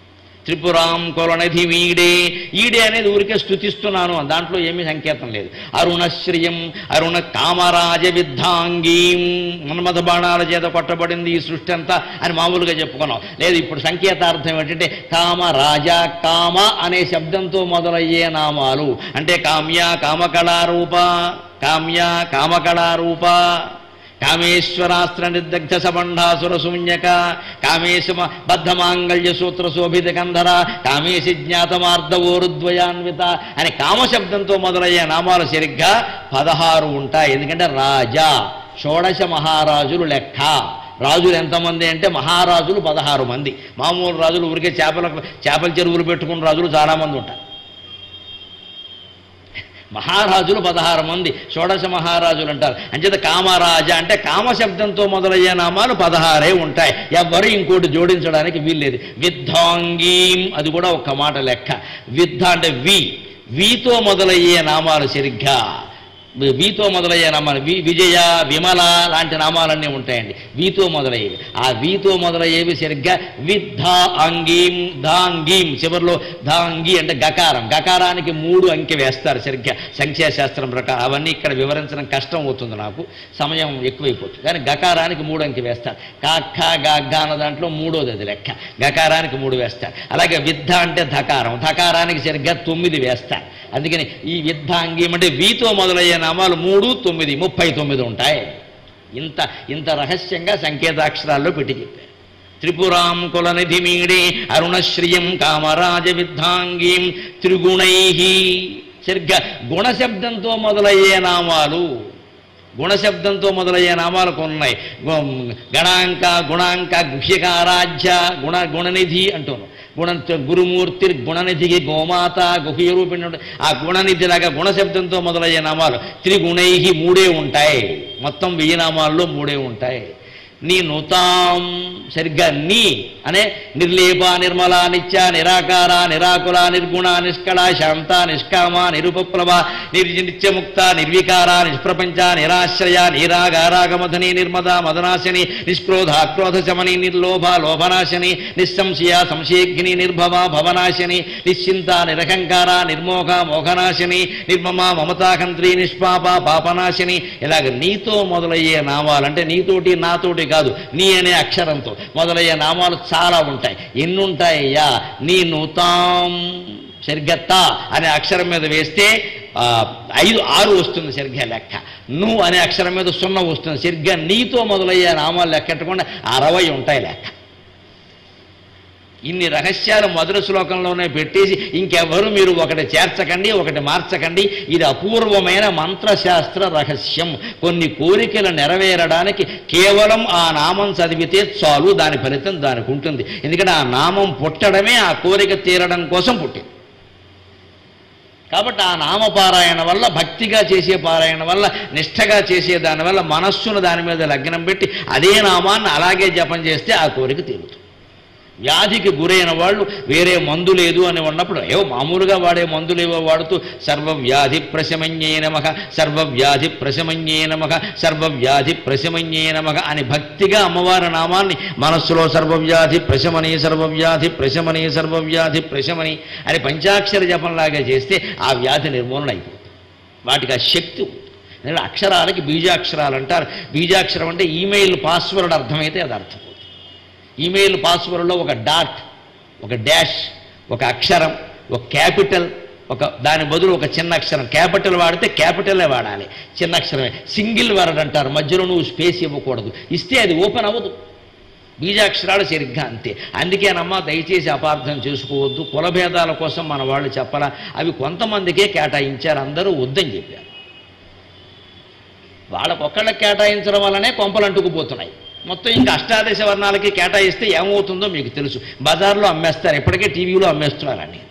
త్రిపురాం కొలనిధి వీడే ఈడే అనేది ఊరికే స్థుతిస్తున్నాను దాంట్లో ఏమీ సంకేతం లేదు అరుణశ్రియం అరుణ కామరాజ విద్ధాంగీం మన్మథ బాణాల చేత కొట్టబడింది ఈ సృష్టి అంతా అని మామూలుగా చెప్పుకున్నాం లేదు ఇప్పుడు సంకేతార్థం ఏంటంటే కామ రాజా కామ అనే శబ్దంతో మొదలయ్యే నామాలు అంటే కామ్య కామకళారూప కామ్య కామకళారూప కామేశ్వరాస్త్ర నిర్దగ్ధ సబండాసుర శూన్యక కామేశమ బద్ధమాంగళ్య సూత్ర శోభిత కంధర కామేశి జ్ఞాతమార్ధవోరుద్వయాన్విత అనే కామశబ్దంతో మొదలయ్యే నామాలు సరిగ్గా పదహారు ఉంటాయి ఎందుకంటే రాజా షోడశ మహారాజులు లెక్క రాజులు ఎంతమంది అంటే మహారాజులు పదహారు మంది మామూలు రాజులు ఊరికే చేపల చేపల చెరువులు పెట్టుకున్న రాజులు చాలామంది ఉంటారు మహారాజులు పదహారు మంది షోడశ మహారాజులు అంటారు అంచేత కామరాజ అంటే కామశబ్దంతో మొదలయ్యే నామాలు పదహారే ఉంటాయి ఎవ్వరు ఇంకోటి జోడించడానికి వీల్లేదు విద్ధాంగీం అది కూడా ఒక్క మాట లెక్క విద్ధ అంటే వి వీతో మొదలయ్యే నామాలు సరిగ్గా వి- వీతో మొదలయ్యే నామాలు వి విజయ విమల లాంటి నామాలన్నీ ఉంటాయండి వీతో మొదలయ్యేవి ఆ వీతో మొదలయ్యేవి సరిగ్గా విద్ధా అంగీం ధాంగీం చివరిలో ధాంగి అంటే గకారం గకారానికి మూడు అంకె వేస్తారు సరిగ్గా సంఖ్యాశాస్త్రం ప్రకారం అవన్నీ ఇక్కడ వివరించడం కష్టం అవుతుంది నాకు సమయం ఎక్కువైపోతుంది కానీ గకారానికి మూడు అంకె వేస్తారు కాఖ గాఘ అన్న దాంట్లో మూడోది అది లెక్క గకారానికి మూడు వేస్తారు అలాగే విద్ధ అంటే ధకారం ధకారానికి సరిగ్గా తొమ్మిది వేస్తారు అందుకని ఈ విద్ధాంగీం అంటే వీతో మొదలయ్యే నామాలు మూడు తొమ్మిది ముప్పై తొమ్మిది ఉంటాయి ఇంత ఇంత రహస్యంగా సంకేతాక్షరాల్లో పెట్టి చెప్పారు త్రిపురాం కులనిధి మీడే అరుణశ్రియం కామరాజ విద్ధాంగీం త్రిగుణై సరిగ్గా గుణశబ్దంతో మొదలయ్యే నామాలు గుణశబ్దంతో మొదలయ్యే నామాలు కొన్ని ఉన్నాయి గు- గణాంక గుణాంక గుహ్యకారాధ్య గుణ గుణనిధి అంటున్నాం గుణ గురుమూర్తి గుణనిధికి గోమాత గుహ్య రూపిణి ఆ గుణనిధి లాగా గుణశబ్దంతో మొదలయ్యే నామాలు త్రిగుణై మూడే ఉంటాయి మొత్తం వెయ్యి నామాల్లో మూడే ఉంటాయి నీ నుతాం సరిగ్గా నీ అనే నిర్లేప నిర్మల నిత్య నిరాకార నిరాకుల నిర్గుణ నిష్కళ శాంత నిష్కామ నిరుపప్లవ నిర్జ నిత్యముక్త నిర్వికార నిష్ప్రపంచ నిరాశ్రయ నీరాగారాగమధని నిర్మద మదనాశని నిష్క్రోధ క్రోధ శమని నిర్లోభ లోభనాశని నిస్సంశయ సంశయగ్ని నిర్భవ భవనాశని నిశ్చింత నిరహంకార నిర్మోహ మోహనాశని నిర్మమ మమతాకంత్రి నిష్పాప పాపనాశని ఇలాగ నీతో మొదలయ్యే నామాలు అంటే నీతోటి నాతోటి కాదు నీ అనే అక్షరంతో మొదలయ్యే నామాలు చాలా ఉంటాయి ఎన్ని ఉంటాయ్యా నీ నుతాం సరిగ్గా తా అనే అక్షరం మీద వేస్తే ఆ, ఐదు ఆరు వస్తుంది సరిగ్గా లెక్క నువ్వు అనే అక్షరం మీద సున్నా వస్తుంది సరిగ్గా నీతో మొదలయ్యే నామాలు లెక్కెట్టకుండా అరవై ఉంటాయి లెక్క ఇన్ని రహస్యాలు మొదటి శ్లోకంలోనే పెట్టేసి ఇంకెవ్వరూ మీరు ఒకటి చేర్చకండి ఒకటి మార్చకండి ఇది అపూర్వమైన మంత్రశాస్త్ర రహస్యం కొన్ని కోరికలు నెరవేరడానికి కేవలం ఆ నామం చదివితే చాలు దాని ఫలితం దానికి ఉంటుంది ఎందుకంటే ఆ నామం పుట్టడమే ఆ కోరిక తీరడం కోసం పుట్టింది కాబట్టి ఆ నామపారాయణ వల్ల భక్తిగా చేసే పారాయణ వల్ల నిష్ఠగా చేసే దాని వల్ల మనస్సును దాని మీద లగ్నం పెట్టి అదే నామాన్ని అలాగే జపం చేస్తే ఆ కోరిక తీరుతుంది వ్యాధికి గురైన వాళ్ళు వేరే మందు లేదు అని ఉన్నప్పుడు ఏవో మామూలుగా వాడే మందులేవో వాడుతూ సర్వవ్యాధి ప్రశమన్యే నమః సర్వవ్యాధి ప్రశమన్యే నమః సర్వవ్యాధి ప్రశమన్యే నమః అని భక్తిగా అమ్మవారి నామాన్ని మనస్సులో సర్వవ్యాధి ప్రశమని సర్వవ్యాధి ప్రశమని సర్వవ్యాధి ప్రశమని అని పంచాక్షర జపంలాగా చేస్తే ఆ వ్యాధి నిర్మూలన అయిపోతుంది వాటికి ఆ శక్తి ఉంది ఎందుకంటే అక్షరాలకి బీజాక్షరాలు అంటారు బీజాక్షరం అంటే ఈమెయిల్ పాస్వర్డ్ అర్థమైతే అది అర్థం ఈమెయిల్ పాస్వర్డ్లో ఒక డాట్ ఒక డాష్ ఒక అక్షరం ఒక క్యాపిటల్ ఒక దాని బదులు ఒక చిన్న అక్షరం క్యాపిటల్ వాడితే క్యాపిటలే వాడాలి చిన్న అక్షరమే సింగిల్ వర్డ్ అంటారు మధ్యలో నువ్వు స్పేస్ ఇవ్వకూడదు ఇస్తే అది ఓపెన్ అవ్వదు బీజాక్షరాలు సరిగ్గా అంతే అందుకేనమ్మా దయచేసి అపార్థం చేసుకోవద్దు కులభేదాల కోసం మన వాళ్ళు చెప్పరా అవి కొంతమందికే కేటాయించారు అందరూ వద్దని చెప్పారు వాళ్ళకొక్కళ్ళకి కేటాయించడం వల్లనే కొంపలు అంటుకుపోతున్నాయి మొత్తం ఇంకా అష్టాదశ వర్ణాలకి కేటాయిస్తే ఏమవుతుందో మీకు తెలుసు బజార్లో అమ్మేస్తారు ఇప్పటికే టీవీలో అమ్మేస్తున్నారండి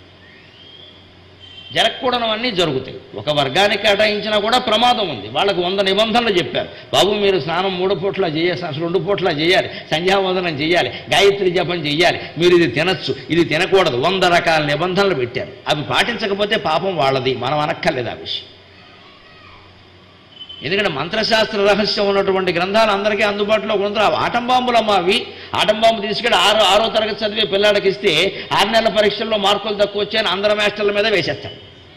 జరగకూడనవన్నీ జరుగుతాయి ఒక వర్గానికి కేటాయించినా కూడా ప్రమాదం ఉంది వాళ్ళకు వంద నిబంధనలు చెప్పారు బాబు మీరు స్నానం మూడు పూట్ల చేయాలి అసలు రెండు పూట్ల చేయాలి సంధ్యావందనం చేయాలి గాయత్రి జపం చేయాలి మీరు ఇది తినచ్చు ఇది తినకూడదు వంద రకాల నిబంధనలు పెట్టారు అవి పాటించకపోతే పాపం వాళ్ళది మనం అనక్కర్లేదు ఆ విషయం ఎందుకంటే మంత్రశాస్త్ర రహస్యం ఉన్నటువంటి గ్రంథాలు అందరికీ అందుబాటులో ఉంటారు ఆటంబాంబులమ్మ అవి ఆటంబాంబు తీసుకెళ్ళి ఆరో ఆరో తరగతి చదివే పిల్లాడికి ఇస్తే ఆరు నెలల పరీక్షల్లో మార్కులు తక్కువ వచ్చాయని అందరం మాస్టర్ల మీద వేసేస్తాడు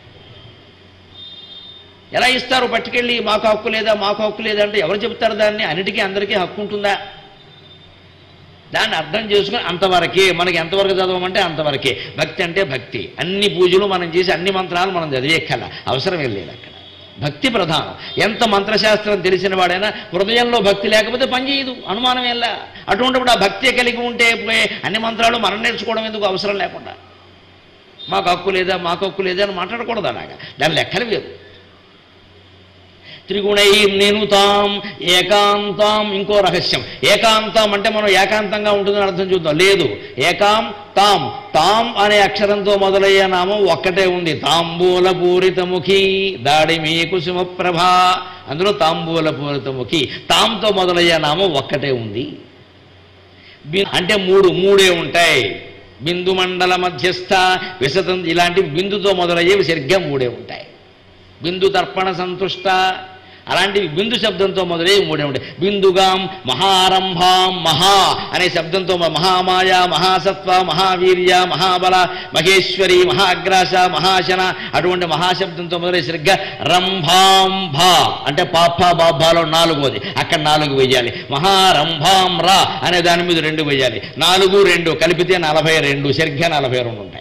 ఎలా ఇస్తారు పట్టుకెళ్ళి మాకు హక్కు లేదా మాకు హక్కు లేదా అంటే ఎవరు చెప్తారు దాన్ని అన్నిటికీ అందరికీ హక్కు ఉంటుందా దాన్ని అర్థం చేసుకుని అంతవరకే మనకి ఎంతవరకు చదవమంటే అంతవరకే భక్తి అంటే భక్తి అన్ని పూజలు మనం చేసి అన్ని మంత్రాలు మనం చదివేక్కల అవసరం ఏం లేదు అక్కడ భక్తి ప్రధానం ఎంత మంత్రశాస్త్రం తెలిసిన వాడైనా హృదయంలో భక్తి లేకపోతే పని చేయదు అనుమానం ఎలా అటువంటిప్పుడు ఆ భక్తి కలిగి ఉంటే పోయే అన్ని మంత్రాలు మనం నేర్చుకోవడం ఎందుకు అవసరం లేకుండా మాకు హక్కు లేదా మాకు హక్కు లేదా అని మాట్లాడకూడదు అలాగా దాని లెక్కలు వేరు త్రిగుణై నినుతాం ఏకాంతం ఇంకో రహస్యం ఏకాంతం అంటే మనం ఏకాంతంగా ఉంటుందని అర్థం చూద్దాం లేదు ఏకాం తాం తాం అనే అక్షరంతో మొదలయ్యే నామం ఒక్కటే ఉంది తాంబూల పూరితముఖి దాడిమి కుసుమప్రభ అందులో తాంబూల పూరితముఖి తాంతో మొదలయ్యే నామం ఒక్కటే ఉంది బి- అంటే మూడు మూడే ఉంటాయి బిందు మండల మధ్యస్థ విశతం ఇలాంటి బిందుతో మొదలయ్యేవి సరిగ్గా మూడే ఉంటాయి బిందు తర్పణ సంతుష్ట అలాంటివి బిందు శబ్దంతో మొదలయ్యి మూడే ఉంటాయి బిందుగాం మహారంభాం మహా అనే శబ్దంతో మ- మహామాయ మహాసత్వ మహావీర్య మహాబల మహేశ్వరి మహాగ్రాస మహాశన అటువంటి మహాశబ్దంతో మొదలయ్యి సరిగ్గా రంభాంభ అంటే పాప బాబాలో నాలుగోది అక్కడ నాలుగు వేయాలి మహారంభాం రా అనే దాని మీద రెండు వేయాలి నాలుగు రెండు కలిపితే నలభై రెండు సరిగ్గా నలభై రెండు ఉంటాయి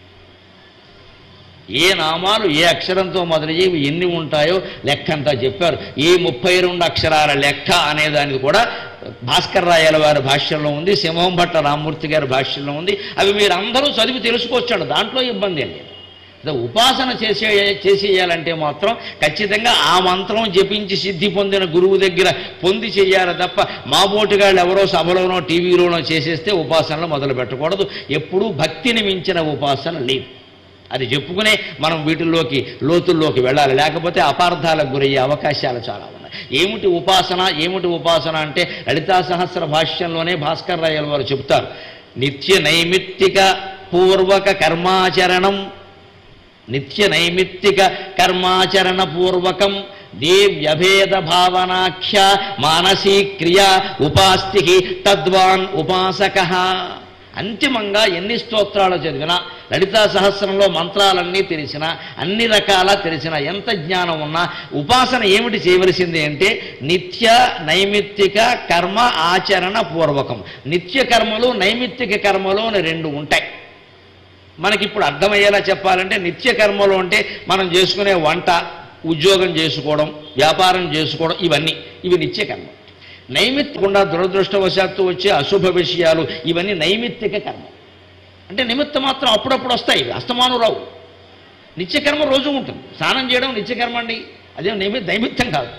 ఏ నామాలు ఏ అక్షరంతో మొదలయ్యేవి ఎన్ని ఉంటాయో లెక్కంతా చెప్పారు ఈ ముప్పై రెండు అక్షరాల లెక్క అనే దానికి కూడా భాస్కర్ రాయల వారి భాష్యంలో ఉంది సింహం భట్ట రామ్మూర్తి గారి భాష్యంలో ఉంది అవి మీరు అందరూ చదివి తెలుసుకోవచ్చాడు దాంట్లో ఇబ్బంది ఏం లేదు అదే ఉపాసన చేసే చేసేయాలంటే మాత్రం ఖచ్చితంగా ఆ మంత్రం జపించి సిద్ధి పొందిన గురువు దగ్గర పొంది చేయాలి తప్ప మా బోటుగాళ్ళు ఎవరో సభలోనో టీవీలోనో చేసేస్తే ఉపాసనలు మొదలు పెట్టకూడదు ఎప్పుడూ భక్తిని మించిన ఉపాసన లేదు అది చెప్పుకునే మనం వీటిల్లోకి లోతుల్లోకి వెళ్ళాలి లేకపోతే అపార్థాలకు గురయ్యే అవకాశాలు చాలా ఉన్నాయి ఏమిటి ఉపాసన ఏమిటి ఉపాసన అంటే లలితా సహస్ర భాష్యంలోనే భాస్కర్ రాయల వారు చెప్తారు నిత్య నైమిత్తిక పూర్వక కర్మాచరణం నిత్య నైమిత్తిక కర్మాచరణ పూర్వకం దేవ్యభేద భావనాఖ్య మానసీ క్రియ ఉపాస్తి తద్వాన్ ఉపాసక అంతిమంగా ఎన్ని స్తోత్రాలు చదివినా లలితా సహస్రంలో మంత్రాలన్నీ తెలిసిన అన్ని రకాల తెలిసిన ఎంత జ్ఞానం ఉన్నా ఉపాసన ఏమిటి చేయవలసింది అంటే నిత్య నైమిత్తిక కర్మ ఆచరణ పూర్వకం నిత్య కర్మలు నైమిత్తిక కర్మలు అని రెండు ఉంటాయి మనకి ఇప్పుడు అర్థమయ్యేలా చెప్పాలంటే నిత్య కర్మలు అంటే మనం చేసుకునే వంట ఉద్యోగం చేసుకోవడం వ్యాపారం చేసుకోవడం ఇవన్నీ ఇవి నిత్య కర్మ నైమిత్తికుండా దురదృష్టవశాత్తు వచ్చే అశుభ విషయాలు ఇవన్నీ నైమిత్తిక కర్మ అంటే నిమిత్త మాత్రం అప్పుడప్పుడు వస్తాయి ఇవి అస్తమానం రావు నిత్యకర్మ రోజు ఉంటుంది స్నానం చేయడం నిత్యకర్మ అండి అదే నైమి నైమిత్తం కాదు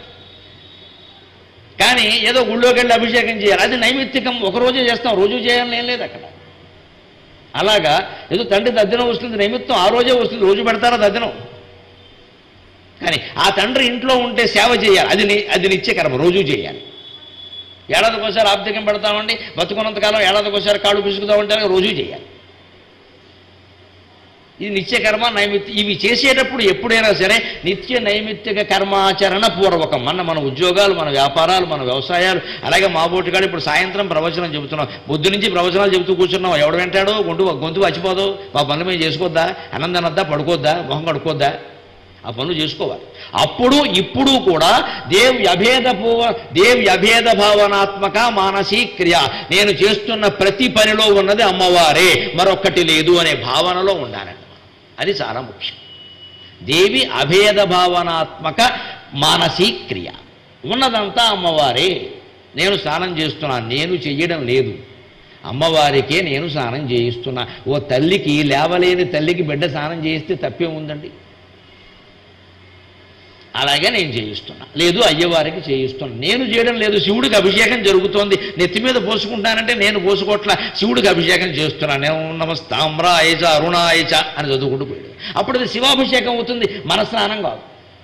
కానీ ఏదో గుళ్ళోకి వెళ్ళి అభిషేకం చేయాలి అది నైమిత్తికం ఒక రోజే చేస్తాం రోజు చేయాలని ఏం లేదు అక్కడ అలాగా ఏదో తండ్రి దద్దనం వస్తుంది నైమిత్తం ఆ రోజే వస్తుంది రోజు పెడతారా దద్దనం కానీ ఆ తండ్రి ఇంట్లో ఉంటే సేవ చేయాలి అది ని- అది నిత్యకర్మ రోజు చేయాలి ఏడాదికి ఒకసారి ఆబ్దికం పెడతామండి బతుకున్నంతకాలం ఏడాదికి ఒకసారి కాళ్ళు పిసుకుతామంటే రోజు చేయాలి ఇది నిత్యకర్మ నైమిత్య ఇవి చేసేటప్పుడు ఎప్పుడైనా సరే నిత్య నైమిత్తిక కర్మాచరణ పూర్వకం మన మన ఉద్యోగాలు మన వ్యాపారాలు మన వ్యవసాయాలు అలాగే మా బోటుగాడు ఇప్పుడు సాయంత్రం ప్రవచనం చెబుతున్నాం పొద్దు నుంచి ప్రవచనాలు చెబుతూ కూర్చున్నాం ఎవడు వింటాడో గొంతు గొంతు వచ్చిపోదు మా పనులు మేము చేసుకోవద్దా అన్నం తినొద్దా పడుకోవద్దా మొహం కడుక్కోద్దా ఆ పనులు చేసుకోవాలి అప్పుడు ఇప్పుడు కూడా దేవి అభేద పూవ దేవి అభేద భావనాత్మక మానసీ క్రియ నేను చేస్తున్న ప్రతి పనిలో ఉన్నది అమ్మవారే మరొక్కటి లేదు అనే భావనలో ఉండాలండి అది చాలా ముఖ్యం దేవి అభేద భావనాత్మక మానసీ క్రియ ఉన్నదంతా అమ్మవారే నేను స్నానం చేస్తున్నాను నేను చెయ్యడం లేదు అమ్మవారికే నేను స్నానం చేయిస్తున్నా ఓ తల్లికి లేవలేని తల్లికి బిడ్డ స్నానం చేయిస్తే తప్పే ఉందండి అలాగే నేను చేయిస్తున్నా లేదు అయ్యవారికి చేయిస్తున్నా నేను చేయడం లేదు శివుడికి అభిషేకం జరుగుతోంది నెత్తి మీద పోసుకుంటానంటే నేను పోసుకోవట్ల శివుడికి అభిషేకం చేస్తున్నాను నేను నమస్తామ్రాయచ అరుణాయచ అని చదువుకుంటూ పోయాడు అప్పుడు అది శివాభిషేకం అవుతుంది మన స్నానం కాదు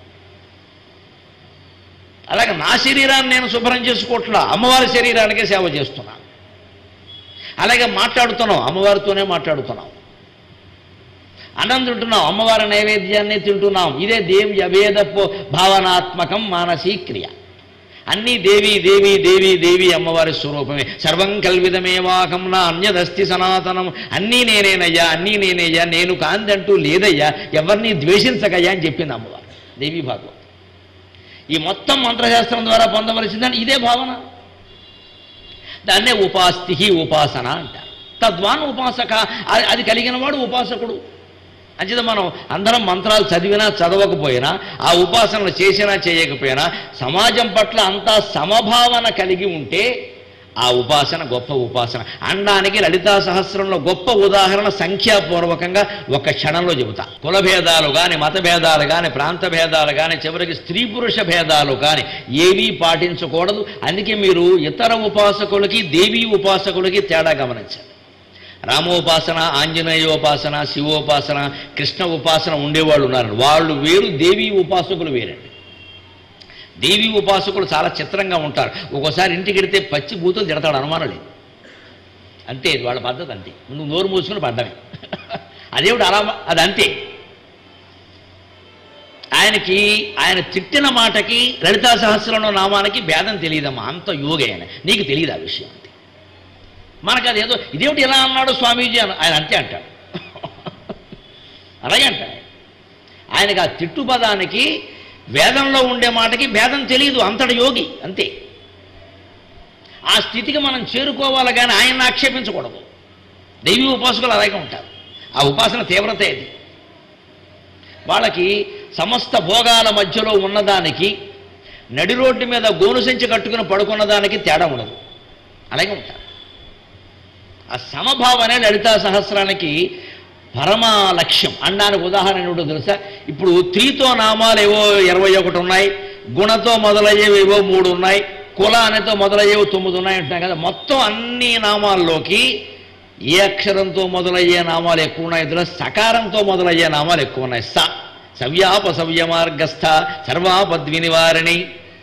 అలాగే నా శరీరాన్ని నేను శుభ్రం చేసుకోవట్లా అమ్మవారి శరీరానికే సేవ చేస్తున్నాను అలాగే మాట్లాడుతున్నాం అమ్మవారితోనే మాట్లాడుతున్నాం అన్నం తింటున్నాం అమ్మవారి నైవేద్యాన్ని తింటున్నాం ఇదే దేవి అభేదపు భావనాత్మకం మానసీ క్రియ అన్నీ దేవి దేవి దేవి దేవి అమ్మవారి స్వరూపమే సర్వం కల్విదమేవాకం నా అన్యదస్తి సనాతనం అన్నీ నేనేనయ్యా అన్నీ నేనయ్యా నేను కాందంటూ లేదయ్యా ఎవరిని ద్వేషించకయ్యా అని చెప్పింది అమ్మవారు దేవి భాగవతం ఈ మొత్తం మంత్రశాస్త్రం ద్వారా పొందవలసిందని ఇదే భావన దాన్నే ఉపాస్తి ఉపాసన అంటారు తద్వాన్ ఉపాసక అది- అది కలిగిన వాడు ఉపాసకుడు అంచేత మనం అందరం మంత్రాలు చదివినా చదవకపోయినా ఆ ఉపాసనలు చేసినా చేయకపోయినా సమాజం పట్ల అంతా సమభావన కలిగి ఉంటే ఆ ఉపాసన గొప్ప ఉపాసన అనడానికి లలితా సహస్రంలో గొప్ప ఉదాహరణ సంఖ్యాపూర్వకంగా ఒక క్షణంలో చెబుతా కుల భేదాలు కానీ మత భేదాలు కానీ ప్రాంత భేదాలు కానీ చివరికి స్త్రీ పురుష భేదాలు కానీ ఏవీ పాటించకూడదు అందుకే మీరు ఇతర ఉపాసకులకి దేవీ ఉపాసకులకి తేడా గమనించాలి రామోపాసన ఆంజనేయోపాసన శివోపాసన కృష్ణ ఉపాసన ఉండేవాళ్ళు ఉన్నారు వాళ్ళు వేరు దేవీ ఉపాసకులు వేరండి దేవీ ఉపాసకులు చాలా చిత్రంగా ఉంటారు ఒక్కోసారి ఇంటికి వెడితే పచ్చి బూతులు తిడతాడు అనుమానం లేదు అంతే ఇది వాళ్ళ పద్ధతి అంతే నువ్వు నోరు మూసుకుని పడ్డమే అదేమిటి అలా అది అంతే ఆయనకి ఆయన తిట్టిన మాటకి లలితా సహస్రంలో నామానికి భేదం తెలియదమ్మా అంత యోగి ఆయన నీకు తెలియదు ఆ విషయం అంతే మనకు అది ఏదో ఇదేమిటి ఎలా అన్నాడు స్వామీజీ అని ఆయన అంతే అంటాడు అలాగే అంటాడు ఆయన. ఆయనకి ఆ తిట్టు పదానికి వేదంలో ఉండే మాటకి భేదం తెలియదు అంతటి యోగి అంతే ఆ స్థితికి మనం చేరుకోవాలి కానీ ఆయన్ని ఆక్షేపించకూడదు దైవీ ఉపాసకులు అలాగే ఉంటారు ఆ ఉపాసన తీవ్రత ఇది వాళ్ళకి సమస్త భోగాల మధ్యలో ఉన్నదానికి నడి రోడ్డు మీద గోను సంచి కట్టుకుని పడుకున్న దానికి తేడా ఉండదు అలాగే ఉంటారు ఆ సమభావనే లలితా సహస్రానికి పరమ లక్ష్యం అనడానికి ఉదాహరణ ఏమిటో తెలుసా ఇప్పుడు త్రీతో నామాలు ఏవో ఇరవై ఒకటి ఉన్నాయి గుణతో మొదలయ్యేవి ఏవో మూడు ఉన్నాయి కుల అనేతో మొదలయ్యేవి తొమ్మిది ఉన్నాయి అంటున్నాం కదా మొత్తం అన్ని నామాల్లోకి ఏ అక్షరంతో మొదలయ్యే నామాలు ఎక్కువ ఉన్నాయి ఇందులో సకారంతో మొదలయ్యే నామాలు ఎక్కువ ఉన్నాయి స సవ్యాపసవ్య మార్గస్థ సర్వాపద్వి నివారణి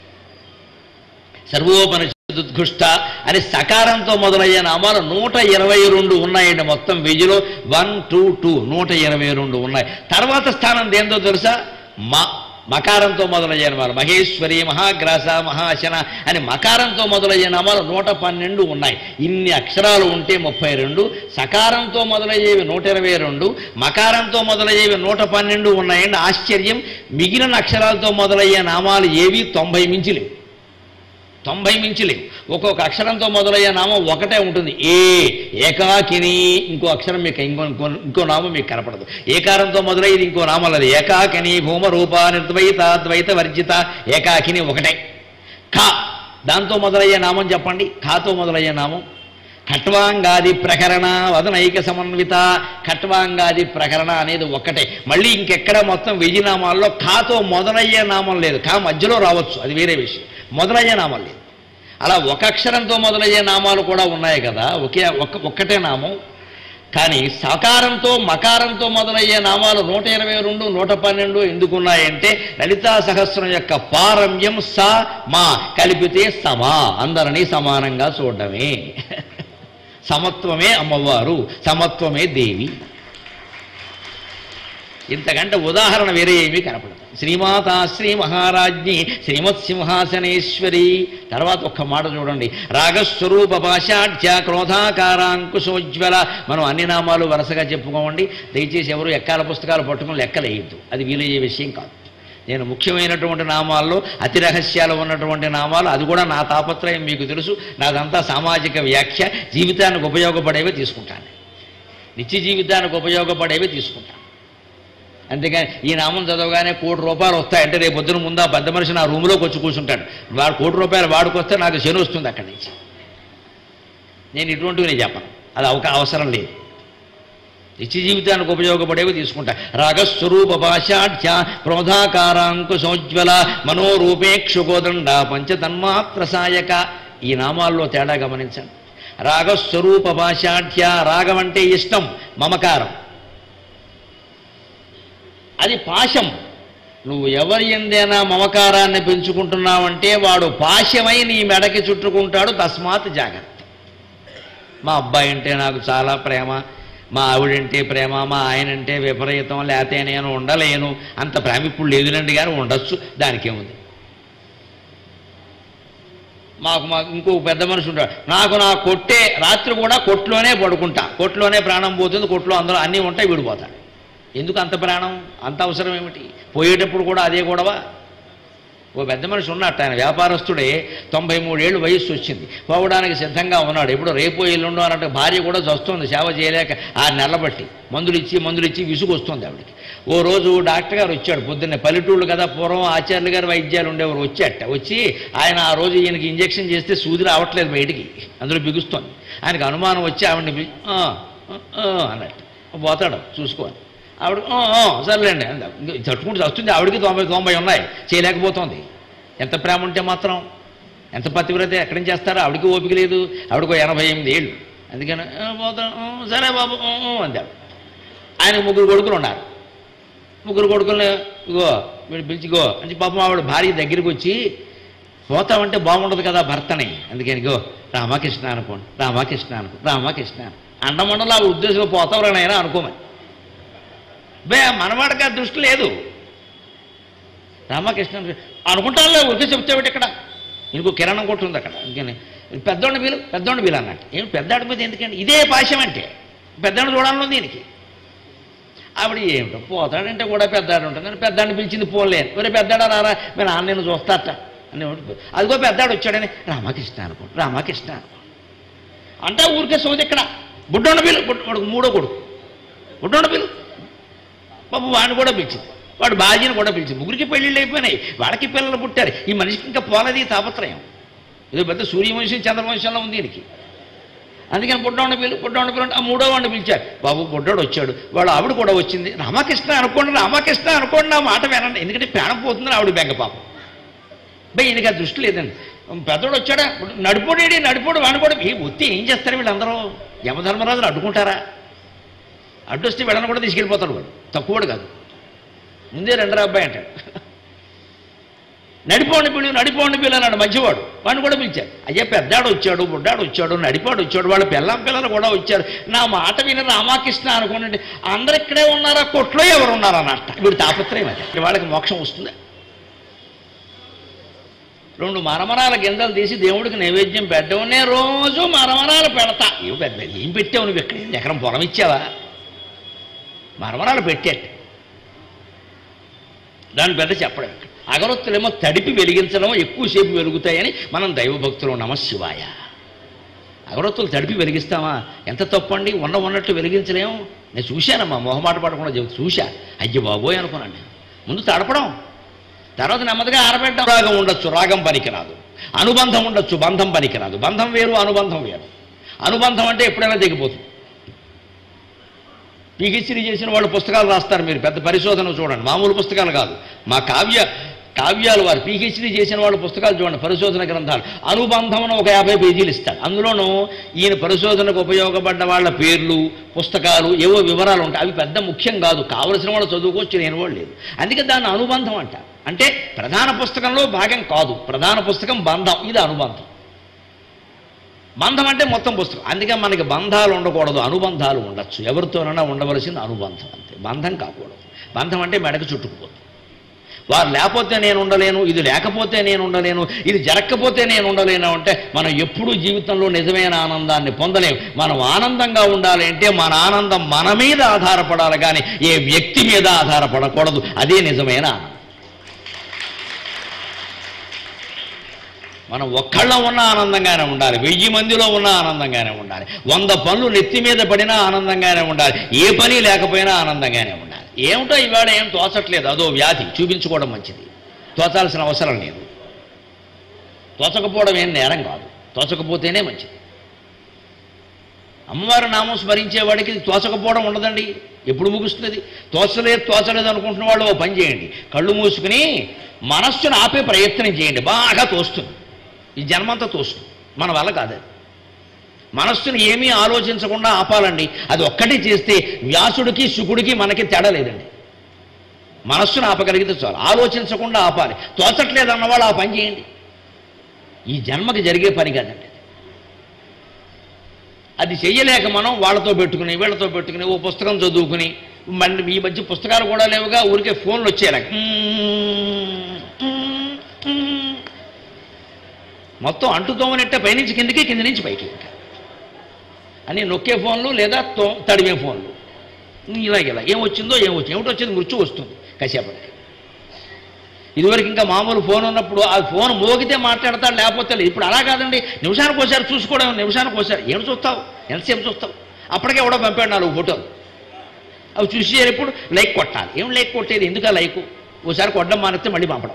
సర్వోపనిషదుద్ఘుష్ట అని సకారంతో మొదలయ్యే నామాలు నూట ఇరవై రెండు ఉన్నాయండి మొత్తం వెయ్యిలో వన్ టూ టూ నూట ఇరవై రెండు ఉన్నాయి తర్వాత స్థానం దేంతో తెలుసా మ మకారంతో మొదలయ్యే నామాలు మహేశ్వరి మహాగ్రాస మహాశన అని మకారంతో మొదలయ్యే నామాలు నూట పన్నెండు ఉన్నాయి ఇన్ని అక్షరాలు ఉంటే ముప్పై రెండు సకారంతో మొదలయ్యేవి నూట ఇరవై రెండు మకారంతో మొదలయ్యేవి నూట పన్నెండు ఉన్నాయండి ఆశ్చర్యం మిగిలిన అక్షరాలతో మొదలయ్యే నామాలు ఏవి తొంభై మించి లేవు తొంభై మించి లేవు ఒక్కొక్క అక్షరంతో మొదలయ్యే నామం ఒకటే ఉంటుంది ఏ ఏకాకిని ఇంకో అక్షరం మీకు ఇంకో ఇంకో ఇంకో నామం మీకు కనపడదు ఏకారంతో మొదలయ్యేది ఇంకో నామం లేదు ఏకాకిని భూమ రూప నిర్ద్వైత ద్వైత వర్జిత ఏకాకిని ఒకటే ఖ దాంతో మొదలయ్యే నామం చెప్పండి ఖాతో మొదలయ్యే నామం ఖట్వాంగాది ప్రకరణ వదనైక సమన్విత ఖట్వాంగాది ప్రకరణ అనేది ఒక్కటే మళ్ళీ ఇంకెక్కడ మొత్తం వెయ్యి నామాల్లో ఖాతో మొదలయ్యే నామం లేదు ఖా మధ్యలో రావచ్చు అది వేరే విషయం మొదలయ్యే నామం లేదు అలా ఒక అక్షరంతో మొదలయ్యే నామాలు కూడా ఉన్నాయి కదా ఒకే ఒక్క ఒక్కటే నామం కానీ సకారంతో మకారంతో మొదలయ్యే నామాలు నూట ఇరవై రెండు నూట పన్నెండు ఎందుకున్నాయంటే లలితా సహస్రం యొక్క పారమ్యం స మా కలిపితే సమా అందరినీ సమానంగా చూడడమే సమత్వమే అమ్మవారు సమత్వమే దేవి ఇంతకంటే ఉదాహరణ వేరే ఏమీ కనపడదు శ్రీమాత శ్రీ మహారాజ్ఞి శ్రీమత్ సింహాసనేశ్వరి తర్వాత ఒక్క మాట చూడండి రాగస్వరూప పాశాఢ్య క్రోధాకారాంకుశోజ్వల మనం అన్ని నామాలు వరుసగా చెప్పుకోమండి దయచేసి ఎవరు ఎక్కాల పుస్తకాలు పట్టుకుని లెక్కలేయద్దు అది వీలయ్యే విషయం కాదు నేను ముఖ్యమైనటువంటి నామాల్లో అతి రహస్యాలు ఉన్నటువంటి నామాలు అది కూడా నా తాపత్రయం మీకు తెలుసు నాదంతా సామాజిక వ్యాఖ్య జీవితానికి ఉపయోగపడేవే తీసుకుంటాను నిత్య జీవితానికి ఉపయోగపడేవే తీసుకుంటాను అంతేగాని ఈ నామం చదవగానే కోటి రూపాయలు వస్తాయంటే రేపు పొద్దున ముందు ఆ పెద్ద మనిషి నా రూమ్లోకి వచ్చి కూర్చుంటాడు వాడు కోటి రూపాయలు వాడుకొస్తే నాకు శని వస్తుంది అక్కడి నుంచి నేను ఇటువంటివి నేను చెప్పను అది అవక అవసరం లేదు నిత్య జీవితానికి ఉపయోగపడేవి తీసుకుంటా రాగస్వరూప భాషాఢ్య ప్రోధాకారాంకుశోజ్వల మనోరూపేక్షుకోదండ పంచతన్మాత్ర సాయక ఈ నామాల్లో తేడా గమనించండి రాగస్వరూప భాషాఢ్య రాగం అంటే ఇష్టం మమకారం అది పాశం నువ్వు ఎవరి ఎందైనా మమకారాన్ని పెంచుకుంటున్నావంటే వాడు పాశమై నీ మెడకి చుట్టుకుంటాడు తస్మాత్ జాగ్రత్త మా అబ్బాయి అంటే నాకు చాలా ప్రేమ మా ఆవిడంటే ప్రేమ మా ఆయనంటే విపరీతం లేతే నేను ఉండలేను అంత ప్రేమ ఇప్పుడు లేదులండి కానీ ఉండొచ్చు దానికేముంది మాకు మాకు ఇంకో పెద్ద మనిషి ఉంటాడు నాకు నా కొట్టే రాత్రి కూడా కొట్లోనే పడుకుంటా కొట్లోనే ప్రాణం పోతుంది కొట్లో అందులో అన్నీ ఉంటాయి విడిపోతాడు ఎందుకు అంత ప్రాణం అంత అవసరం ఏమిటి పోయేటప్పుడు కూడా అదే గొడవ ఓ పెద్ద మనిషి ఉన్నట్టు ఆయన వ్యాపారస్తుడే తొంభై మూడేళ్ళు వయస్సు వచ్చింది పోవడానికి సిద్ధంగా ఉన్నాడు ఎప్పుడు రేపు ఎల్లుండో అన్నట్టు భార్య కూడా వస్తుంది సేవ చేయలేక ఆ నెలబట్టి మందులు ఇచ్చి మందులు ఇచ్చి విసుగు వస్తుంది ఆవిడకి ఓ రోజు డాక్టర్ గారు వచ్చాడు పొద్దున్నే పల్లెటూళ్ళు కదా పూర్వం ఆచార్యులు గారు వైద్యాలు ఉండేవారు వచ్చాట వచ్చి ఆయన ఆ రోజు ఈయనకి ఇంజెక్షన్ చేస్తే సూది రావట్లేదు బయటికి అందులో బిగుస్తోంది ఆయనకు అనుమానం వచ్చి ఆవిడని పిలిచి, "ఆ, ఆ, ఆ" అన్నట్టు పోతాడు చూసుకోవాలి ఆవిడ "ఆ, ఆ, సర్లేండి అంది. ఇంకా తట్టుకుంటూ వస్తుంది ఆవిడకి తొంభై తొంభై ఉన్నాయి చేయలేకపోతుంది ఎంత ప్రేమ ఉంటే మాత్రం ఎంత పతివ్రత ఎక్కడి నుంచి చేస్తారో ఆవిడకి ఓపిక లేదు ఆవిడకు ఎనభై ఎనిమిది ఏళ్ళు అందుకని "ఆ, పోతాం ఆ, సరే బాబు ఆ, ఆ" అంది ఆవిడ ఆయనకు ముగ్గురు కొడుకులు ఉన్నారు ముగ్గురు కొడుకుల్ని ఇగో వీడు పిలిచిగో అని పాపం ఆవిడ భార్య దగ్గరికి వచ్చి పోతామంటే బాగుండదు కదా భర్తని అందుకని గో రామకృష్ణ అనుకోండి రామకృష్ణ అనుకో రామకృష్ణ అను. అండమండలో ఆ ఉద్దేశంలో పోతావరనైనా అనుకోమని బే మనవాడికి ఆ దృష్టి లేదు రామకృష్ణ అనుకో- అనుకుంటానులే ఊరికే చెప్తావిటి ఇక్కడ ఇంకో కిరణం కొట్టు ఉంది అక్కడ అందుకని పెద్దోడిని వీలు పెద్దోడిని వీలు అన్నట్టు ఏం పెద్దాడి మీద ఎందుకండి ఇదే పాశం అంటే పెద్దోడిని చూడాలని దీనికి ఆవిడ ఏమిటో పోతాడంటే కూడా పెద్దాడు ఉంటుంది పెద్దాడిని పిలిచింది పోలేను మరి పెద్దాడా రారా మీ నాన్న నేను చూస్తాట అని ఒకటి. అదిగో పెద్దాడు వచ్చాడని రామకృష్ణ అనుకో రామకృష్ణ అనుకో అంటే ఊరికే సోది ఇక్కడ బుడ్డోండ పిలు వాడు మూడో కొడుకు బుడ్డోండ పిలు బాబు వాడిని కూడా పిలిచింది వాడు బాజీని కూడా పిలిచింది ముగ్గురికి పెళ్ళిళ్ళు అయిపోయినాయి వాడికి పిల్లలు పుట్టారు ఈ మనిషికి ఇంకా పోలది ఈ తాపత్రయం ఇది పెద్ద సూర్యవంశం చంద్రవంశంలో ఉంది దీనికి అందుకని బుడ్డవాడిని పిలు బుడ్డవాడిని పిలు అంటే ఆ మూడో వాడిని పిలిచారు బాబు బుడ్డోడు వచ్చాడు వాడు ఆవిడ కూడా వచ్చింది రామకృష్ణ అనుకోండి రామకృష్ణ అనుకోండి నా మాట వినండి ఎందుకంటే ప్రాణం పోతుందని ఆవిడ బెంగ పాపం బై ఈయనకి ఆ దృష్టి లేదండి పెద్దోడు వచ్చాడా నడుపుడేడి నడుపుడు వాడు కూడా ఈ ఒత్తి ఏం చేస్తారు వీళ్ళందరూ యమధర్మరాజుని అడ్డుకుంటారా అడ్డొస్తే వీళ్ళని కూడా తీసుకెళ్ళిపోతాడు వాడు తక్కువడు కాదు ముందే రెండరా అబ్బాయి అంటాడు నడిపోండి పిలు నడిపోండి పిల్లు అన్నాడు మంచివాడు వాడిని కూడా పిలిచాడు అయ్యా పెద్దాడు వచ్చాడు బుడ్డాడు వచ్చాడు నడిపాడు వచ్చాడు వాళ్ళ పిల్లం పిల్లలు కూడా వచ్చారు నా మాట విని రామకృష్ణ అనుకోండి అందరు ఇక్కడే ఉన్నారా కొట్లో ఎవరు ఉన్నారా అన్నట్ట వీడు తాపత్రయం అది వాళ్ళకి మోక్షం వస్తుందా రెండు మరమరాల గింజలు తీసి దేవుడికి నైవేద్యం పెట్టవనే రోజు మరమరాలు పెడతా ఏం పెద్ద ఏం పెట్టావు నువ్వు ఇక్కడ ఎకరం పొలం ఇచ్చావా మరమరాలు పెట్టేట దాని పెద్ద చెప్పడం ఇక్కడ. అగరొత్తులేమో తడిపి వెలిగించడం ఎక్కువసేపు వెలుగుతాయని మనం దైవభక్తులు నమ శివాయ అగరొత్తులు తడిపి వెలిగిస్తామా ఎంత తప్పండి ఉన్న ఉన్నట్టు వెలిగించలేము నేను చూశానమ్మా మొహమాట పడకుండా చెబుతూ చూశా అయ్య బాబోయ్ అనుకున్నాను నేను ముందు తడపడం తర్వాత నెమ్మదిగా ఆరబెట్టడం రాగం ఉండొచ్చు రాగం పనికిరాదు అనుబంధం ఉండొచ్చు బంధం పనికిరాదు బంధం వేరు అనుబంధం వేరు అనుబంధం అంటే ఎప్పుడైనా దిగిపోతుంది పిహెచ్డీ చేసిన వాళ్ళు పుస్తకాలు రాస్తారు మీరు పెద్ద పరిశోధన చూడండి మామూలు పుస్తకాలు కాదు మా కావ్య కావ్యాలు వారు పిహెచ్డీ చేసిన వాళ్ళు పుస్తకాలు చూడండి పరిశోధన గ్రంథాలు అనుబంధమును ఒక యాభై పేజీలు ఇస్తాడు అందులోనూ ఈయన పరిశోధనకు ఉపయోగపడ్డ వాళ్ళ పేర్లు పుస్తకాలు ఏవో వివరాలు ఉంటాయి అవి పెద్ద ముఖ్యం కాదు కావలసిన వాళ్ళు చదువుకోవచ్చు లేని వాళ్ళు లేదు అందుకే దాన్ని అనుబంధం అంటారు అంటే ప్రధాన పుస్తకంలో భాగం కాదు ప్రధాన పుస్తకం బంధం ఇది అనుబంధం బంధం అంటే మొత్తం పుస్తకం అందుకే మనకి బంధాలు ఉండకూడదు అనుబంధాలు ఉండొచ్చు ఎవరితోనైనా ఉండవలసింది అనుబంధం అంతే బంధం కాకూడదు బంధం అంటే మెడకు చుట్టుకుపోతుంది వారు లేకపోతే నేను ఉండలేను ఇది లేకపోతే నేను ఉండలేను ఇది జరగకపోతే నేను ఉండలేను అంటే మనం ఎప్పుడూ జీవితంలో నిజమైన ఆనందాన్ని పొందలేము మనం ఆనందంగా ఉండాలి అంటే మన ఆనందం మన మీద ఆధారపడాలి కానీ ఏ వ్యక్తి మీద ఆధారపడకూడదు అదే నిజమైన ఆనందం మనం ఒక్కళ్ళ ఉన్న ఆనందంగానే ఉండాలి వెయ్యి మందిలో ఉన్న ఆనందంగానే ఉండాలి వంద పనులు నెత్తి మీద పడినా ఆనందంగానే ఉండాలి ఏ పని లేకపోయినా ఆనందంగానే ఉండాలి ఏమిటో ఇవాళ ఏం తోచట్లేదు అదో వ్యాధి చూపించుకోవడం మంచిది తోచాల్సిన అవసరం లేదు తోచకపోవడం ఏం నేరం కాదు తోచకపోతేనే మంచిది అమ్మవారి నామం స్మరించేవాడికి ఇది తోచకపోవడం ఉండదండి ఎప్పుడు ముగుస్తుంది తోచలేదు తోచలేదు అనుకుంటున్న వాళ్ళు ఓ పని చేయండి కళ్ళు మూసుకుని మనస్సును ఆపే ప్రయత్నం చేయండి బాగా తోస్తుంది ఈ జన్మంతా తోస్తుంది మన వల్ల కాదు అది మనస్సును ఏమీ ఆలోచించకుండా ఆపాలండి అది ఒక్కటి చేస్తే వ్యాసుడికి శుకుడికి మనకి తేడా లేదండి మనస్సును ఆపగలిగితే చాలు ఆలోచించకుండా ఆపాలి తోచట్లేదు అన్నవాళ్ళు ఆ పని చేయండి ఈ జన్మకి జరిగే పని కాదండి అది. అది చెయ్యలేక మనం వాళ్ళతో పెట్టుకుని వీళ్ళతో పెట్టుకుని ఓ పుస్తకం చదువుకుని మళ్ళీ ఈ మధ్య పుస్తకాలు కూడా లేవుగా ఊరికే ఫోన్లు వచ్చేలాగా మొత్తం అంటుతోమనట్టే పైనుంచి కిందకి కింద నుంచి పైకి ఇంకా అని నొక్కే ఫోన్లు లేదా తో తడిమే ఫోన్లు ఇలాగ ఇలా ఏం వచ్చిందో ఏం వచ్చింది ఏమిటి వచ్చింది మృత్యు వస్తుంది కాసేపటికి ఇదివరకు ఇంకా మామూలు ఫోన్ ఉన్నప్పుడు ఆ ఫోన్ మోగితే మాట్లాడతాడు లేకపోతే లేదు ఇప్పుడు అలా కాదండి నిమిషానికి ఒకసారి చూసుకోవడం నిమిషానికి ఒకసారి ఏం చూస్తావు ఎంతసేపు చూస్తావు అప్పటికే ఎవడో పంపాడు నాలుగు ఫోటోలు అవి చూసి ఎప్పుడు లైక్ కొట్టాలి ఏం లైక్ కొట్టేది ఎందుకు ఆ లైక్ ఓసారి కొట్టడం మానేస్తే మళ్ళీ పంపడం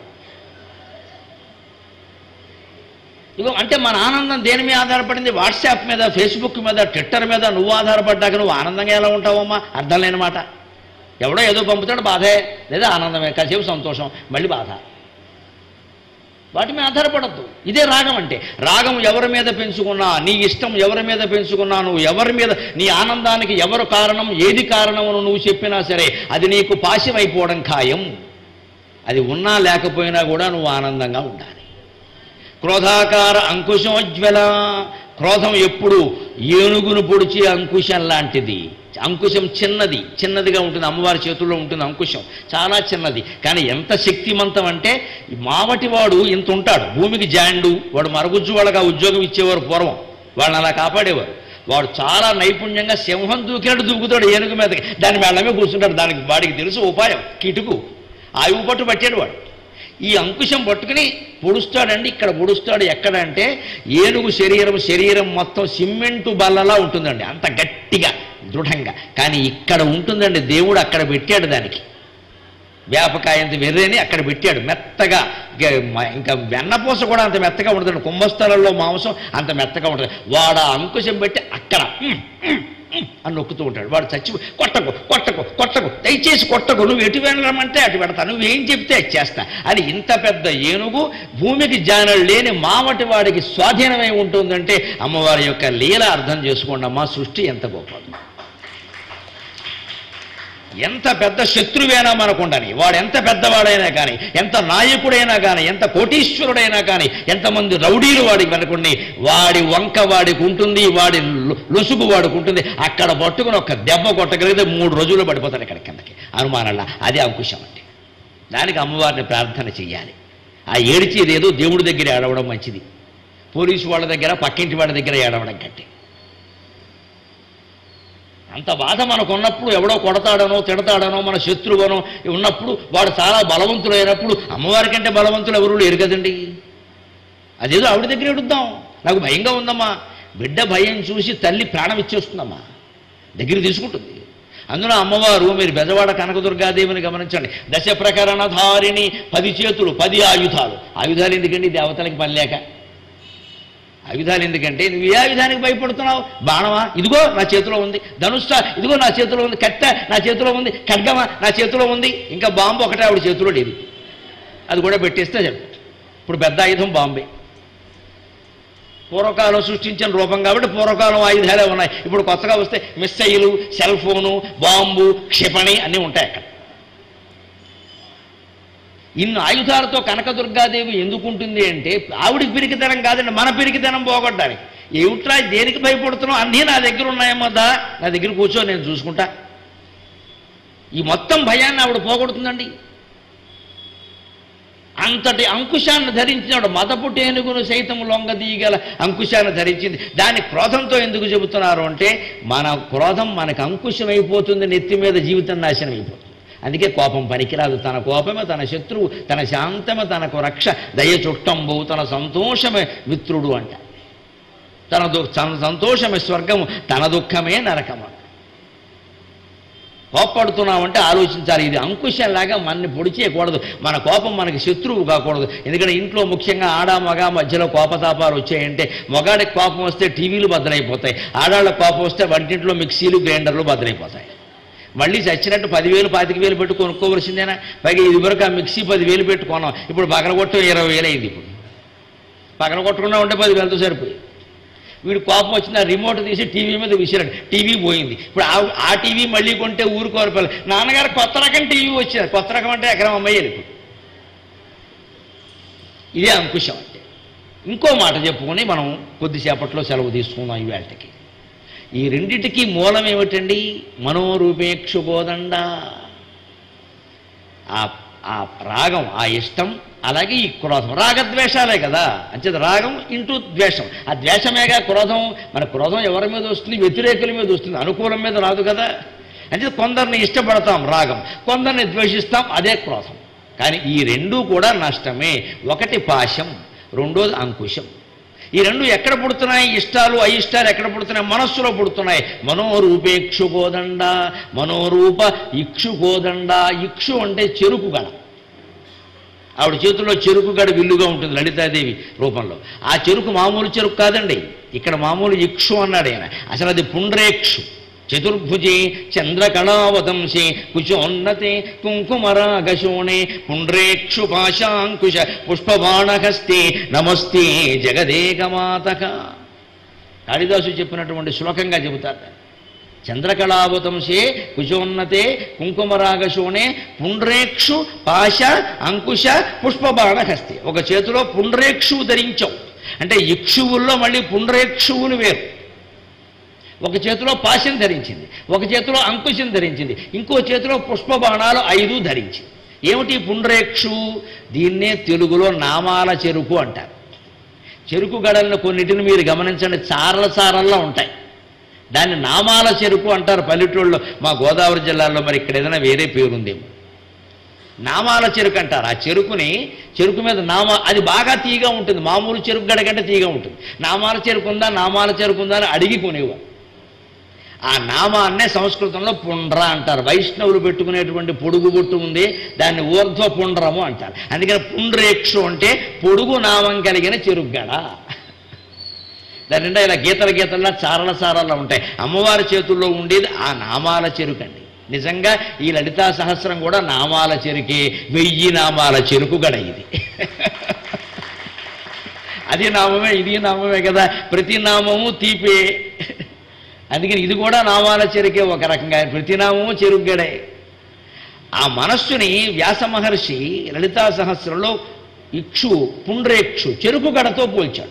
ఇగో అంటే మన ఆనందం దేని మీద ఆధారపడింది వాట్సాప్ మీద ఫేస్బుక్ మీద ట్విట్టర్ మీద నువ్వు ఆధారపడ్డాక నువ్వు ఆనందంగా ఎలా ఉంటావమ్మా అర్థం లేని మాట ఎవడో ఏదో పంపుతాడు బాధే లేదా ఆనందమే కాసేపు సంతోషం మళ్ళీ బాధ వాటి మీద ఆధారపడద్దు ఇదే రాగం అంటే రాగం ఎవరి మీద పెంచుకున్నా నీ ఇష్టం ఎవరి మీద పెంచుకున్నా నువ్వు ఎవరి మీద నీ ఆనందానికి ఎవరు కారణం ఏది కారణమని నువ్వు చెప్పినా సరే అది నీకు పాశమైపోవడం ఖాయం అది ఉన్నా లేకపోయినా కూడా నువ్వు ఆనందంగా ఉండాలి క్రోధాకార అంకుశోజ్వల క్రోధం ఎప్పుడు ఏనుగును పొడిచి అంకుశం లాంటిది అంకుశం చిన్నది చిన్నదిగా ఉంటుంది అమ్మవారి చేతుల్లో ఉంటుంది అంకుశం చాలా చిన్నది కానీ ఎంత శక్తిమంతం అంటే ఈ మావటివాడు ఇంత ఉంటాడు భూమికి జాండు వాడు మరుగుజ్జు వాళ్ళకి ఆ ఉద్యోగం ఇచ్చేవారు పూర్వం వాళ్ళని అలా కాపాడేవారు వాడు చాలా నైపుణ్యంగా సింహం దూకినట్టు దూకుతాడు ఏనుగు మీదకి దాని వెళ్ళమే కూర్చుంటాడు దానికి వాడికి తెలుసు ఉపాయం కిటుకు ఆయువు పట్టు పట్టాడు వాడు ఈ అంకుశం పట్టుకుని పొడుస్తాడండి ఇక్కడ పొడుస్తాడు ఎక్కడ అంటే ఏనుగు శరీరం శరీరం మొత్తం సిమెంటు బల్లలా ఉంటుందండి అంత గట్టిగా దృఢంగా కానీ ఇక్కడ ఉంటుందండి దేవుడు అక్కడ పెట్టాడు దానికి వేపకాయంత వెర్రేని అక్కడ పెట్టాడు మెత్తగా ఇక మ- ఇంకా వెన్నపూస కూడా అంత మెత్తగా ఉంటుంది కుంభస్థలంలో మాంసం అంత మెత్తగా ఉంటుంది వాడు ఆ అంకుశం పెట్టి అక్కడ "ఉమ్, ఉమ్, ఉమ్" అని నొక్కుతూ ఉంటాడు వాడు చచ్చి కొట్టకు కొట్టకు కొట్టకు దయచేసి కొట్టకు నువ్వు ఎటు వెళ్ళమంటే అటు పెడతా నువ్వేం చెప్తే అది చేస్తా అని ఇంత పెద్ద ఏనుగు భూమికి జానలు లేని మామటి వాడికి స్వాధీనమై ఉంటుందంటే అమ్మవారి యొక్క లీల అర్థం చేసుకోండి అమ్మా సృష్టి ఎంత గొప్పది ఎంత పెద్ద శత్రువైనా మనకుండని వాడు ఎంత పెద్దవాడైనా కానీ ఎంత నాయకుడైనా కానీ ఎంత కోటీశ్వరుడైనా కానీ ఎంతమంది రౌడీలు వాడికి వెనకుండి వాడి వంక వాడికి ఉంటుంది వాడి లొ- లొసుగు వాడికి ఉంటుంది అక్కడ పట్టుకుని ఒక దెబ్బ కొట్టగలిగితే మూడు రోజులు పడిపోతాడు ఇక్కడ కిందకి అనుమానంలా అదే అంకుశం అంటే దానికి అమ్మవారిని ప్రార్థన చెయ్యాలి ఆ ఏడిచేది ఏదో దేవుడి దగ్గర ఏడవడం మంచిది పోలీసు వాళ్ళ దగ్గర పక్కింటి వాళ్ళ దగ్గర ఏడవడం కంటే అంత బాధ మనకు ఉన్నప్పుడు ఎవడో కొడతాడనో తిడతాడనో మన శత్రువనో ఉన్నప్పుడు వాడు చాలా బలవంతులైనప్పుడు అమ్మవారి కంటే బలవంతులు ఎవరు లేరు కదండి అదేదో ఆవిడ దగ్గర ఎడుద్దాం నాకు భయంగా ఉందమ్మా బిడ్డ భయం చూసి తల్లి ప్రాణం ఇచ్చేస్తుందమ్మా దగ్గర తీసుకుంటుంది అందులో అమ్మవారు మీరు బెజవాడ కనకదుర్గాదేవిని గమనించండి దశ ప్రకరణధారిణి పది చేతులు పది ఆయుధాలు ఆయుధాలు ఎందుకండి దేవతలకి పని లేక ఆయుధాలు ఎందుకంటే నువ్వు ఏ ఆయుధానికి భయపడుతున్నావు బాణమా ఇదిగో నా చేతిలో ఉంది ధనుష్ట ఇదిగో నా చేతిలో ఉంది కట్టె నా చేతిలో ఉంది ఖడ్గమా నా చేతిలో ఉంది ఇంకా బాంబు ఒకటే ఆవిడ చేతిలో లేదు అది కూడా పెట్టేస్తే చెప్పు ఇప్పుడు పెద్ద ఆయుధం బాంబే పూర్వకాలం సృష్టించిన రూపం కాబట్టి పూర్వకాలం ఆయుధాలే ఉన్నాయి ఇప్పుడు కొత్తగా వస్తే మిస్సైలు సెల్ ఫోను బాంబు క్షిపణి అన్నీ ఉంటాయి అక్కడ ఇన్ని ఆయుధాలతో కనకదుర్గాదేవి ఎందుకు ఉంటుంది అంటే ఆవిడికి పిరికితనం కాదండి మన పిరికితనం పోగొట్టడానికి ఏమిట్రా దేనికి భయపడుతున్నావు అన్నీ నా దగ్గర ఉన్నాయమ్మా దా నా దగ్గర కూర్చో నేను చూసుకుంటా ఈ మొత్తం భయాన్ని ఆవిడ పోగొడుతుందండి అంతటి అంకుశాన్ని ధరించినాడు మదపుటి ఏనుగును సైతం లొంగదీయగల అంకుశాన్ని ధరించింది దాని క్రోధంతో ఎందుకు చెబుతున్నారు అంటే మన క్రోధం మనకు అంకుశం అయిపోతుంది నెత్తి మీద జీవితం నాశనం అయిపోతుంది అందుకే కోపం పనికిరాదు తన కోపమే తన శత్రువు తన శాంతమే తనకు రక్ష దయ చుట్టంబు తన సంతోషమే మిత్రుడు అంట తన దు తన సంతోషమే స్వర్గము తన దుఃఖమే నరకము కోప్పడుతున్నామంటే ఆలోచించాలి ఇది అంకుశంలాగా మనని పొడిచేయకూడదు మన కోపం మనకి శత్రువు కాకూడదు ఎందుకంటే ఇంట్లో ముఖ్యంగా ఆడ మగ మధ్యలో కోపతాపాలు వచ్చాయంటే మగాడికి కోపం వస్తే టీవీలు బద్దలైపోతాయి ఆడాళ్ళ కోపం వస్తే వంటింట్లో మిక్సీలు గ్రైండర్లు బద్దలైపోతాయి మళ్ళీ చచ్చినట్టు పదివేలు పాతిక వేలు పెట్టి కొనుక్కోవలసిందేనా పైగా ఇదివరకు ఆ మిక్సీ పదివేలు పెట్టి కొన్నాం ఇప్పుడు పగలగొట్టం ఇరవై వేలు అయింది ఇప్పుడు పగలగొట్టకుండా ఉంటే పదివేలతో సరిపోయి వీడు కోపం వచ్చిన రిమోట్ తీసి టీవీ మీద విసిరాడు టీవీ పోయింది ఇప్పుడు ఆ ఆ టీవీ మళ్ళీ కొంటే ఊరుకోరు పిల్లలు నాన్నగారు కొత్త రకం టీవీ వచ్చింది కొత్త రకం అంటే ఎకరం అమ్మయ్యారు ఇప్పుడు ఇదే అంకుశం అంటే ఇంకో మాట చెప్పుకొని మనం కొద్దిసేపట్లో సెలవు తీసుకుందాం ఈ వేళకి ఈ రెండిటికి మూలం ఏమిటండి మనోరూపేక్షుబోదండ ఆ ఆ రాగం ఆ ఇష్టం అలాగే ఈ క్రోధం రాగద్వేషాలే కదా అంచేది రాగం ఇంటూ ద్వేషం ఆ ద్వేషమేగా క్రోధం మన క్రోధం ఎవరి మీద వస్తుంది వ్యతిరేకుల మీద వస్తుంది అనుకూలం మీద రాదు కదా అంటే కొందరిని ఇష్టపడతాం రాగం కొందరిని ద్వేషిస్తాం అదే క్రోధం కానీ ఈ రెండూ కూడా నష్టమే ఒకటి పాశం రెండోది అంకుశం ఈ రెండు ఎక్కడ పుడుతున్నాయి ఇష్టాలు అయిష్టాలు ఎక్కడ పుడుతున్నాయి మనస్సులో పుడుతున్నాయి మనోరూపేక్షుకోదండ మనోరూప ఇక్షుకోదండ ఇక్షు అంటే చెరుకు గడ ఆవిడ చేతుల్లో చెరుకు గడ విల్లుగా ఉంటుంది లలితాదేవి రూపంలో ఆ చెరుకు మామూలు చెరుకు కాదండి ఇక్కడ మామూలు ఇక్షు అన్నాడు ఆయన అసలు అది పుండ్రేక్షు చతుర్భుజే చంద్రకళావతంసే కుచోన్నతే కుంకుమరాగశోణే పుండ్రేక్షు పాశాంకుశ పుష్పబాణహస్తే నమస్తే జగదేకమాతక కాళిదాసు చెప్పినటువంటి శ్లోకంగా చెబుతారు చంద్రకళావతంసే కుచోన్నతే కుంకుమరాగశోణే పుండ్రేక్షు పాశ అంకుశ పుష్పబాణహస్తే ఒక చేతిలో పుండ్రేక్షువు ధరించావు అంటే ఇక్షువుల్లో మళ్ళీ పుండ్రేక్షువులు వేరు ఒక చేతిలో పాశం ధరించింది ఒక చేతిలో అంకుశం ధరించింది ఇంకో చేతిలో పుష్పబాణాలు ఐదు ధరించింది ఏమిటి పుండ్రేక్షు దీన్నే తెలుగులో నామాల చెరుకు అంటారు చెరుకు గడలను కొన్నిటిని మీరు గమనించండి చారల చారల్లో ఉంటాయి దాన్ని నామాల చెరుకు అంటారు పల్లెటూళ్ళలో మా గోదావరి జిల్లాలో మరి ఇక్కడ ఏదైనా వేరే పేరుందేమో నామాల చెరుకు అంటారు ఆ చెరుకుని చెరుకు మీద నామా అది బాగా తీగా ఉంటుంది మామూలు చెరుకు గడ కంటే తీగా ఉంటుంది నామాల చెరుకు ఉందా నామాల చెరుకు ఉందా అని అడిగి కొనేవారు ఆ నామాన్నే సంస్కృతంలో పుండ్ర అంటారు వైష్ణవులు పెట్టుకునేటువంటి పొడుగు బొట్టు ఉంది దాన్ని ఊర్ధ్వ పుండ్రము అంటారు అందుకని పుండ్రేక్షు అంటే పొడుగు నామం కలిగిన చెరుగ్గడ దాని నిండా ఇలా గీతల గీతల్లా చారల చారలా ఉంటాయి అమ్మవారి చేతుల్లో ఉండేది ఆ నామాల చెరుకండి నిజంగా ఈ లలితా సహస్రం కూడా నామాల చెరుకే వెయ్యి నామాల చెరుకు గడ ఇది అది నామమే ఇది నామమే కదా ప్రతి నామము తీపే అందుకని ఇది కూడా నామాల చెరుకే ఒక రకంగా ప్రతి నామము చెరుగ్గడే ఆ మనస్సుని వ్యాస మహర్షి లలితా సహస్రంలో ఇక్షు పుండ్రేక్షు చెరుకు గడతో పోల్చాడు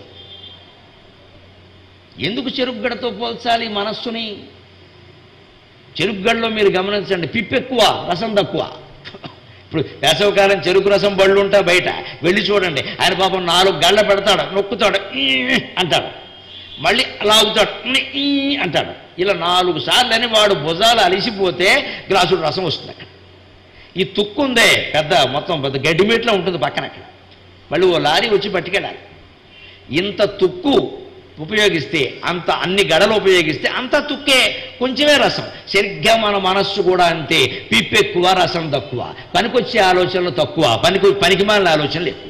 ఎందుకు చెరుకుగడతో పోల్చాలి మనస్సుని చెరుకుగడలో మీరు గమనించండి పిప్పు ఎక్కువ రసం తక్కువ ఇప్పుడు వేసవకాలం చెరుకు రసం బళ్ళు ఉంటాయి బయట వెళ్ళి చూడండి ఆయన పాపం నాలుగు గళ్ళ పెడతాడు నొక్కుతాడు "ఈ" అంటాడు మళ్ళీ లాగుతాడు "ఈ" ఈ" అంటాడు ఇలా నాలుగు సార్లు అని వాడు భుజాలు అలిసిపోతే గ్లాసుడు రసం వస్తుంది అక్కడ ఈ తుక్కు ఉందే పెద్ద మొత్తం పెద్ద గడ్డిమేట్లో ఉంటుంది పక్కన అక్కడ మళ్ళీ ఓ లారీ వచ్చి పట్టుకెళ్ళాలి ఇంత తుక్కు ఉపయోగిస్తే అంత అన్ని గడలు ఉపయోగిస్తే అంత తుక్కే కొంచెమే రసం సరిగ్గా మన మనస్సు కూడా అంతే పిప్పు ఎక్కువ రసం తక్కువ పనికొచ్చే ఆలోచనలు తక్కువ పనికి పనికిమాలిన ఆలోచనలు ఎక్కువ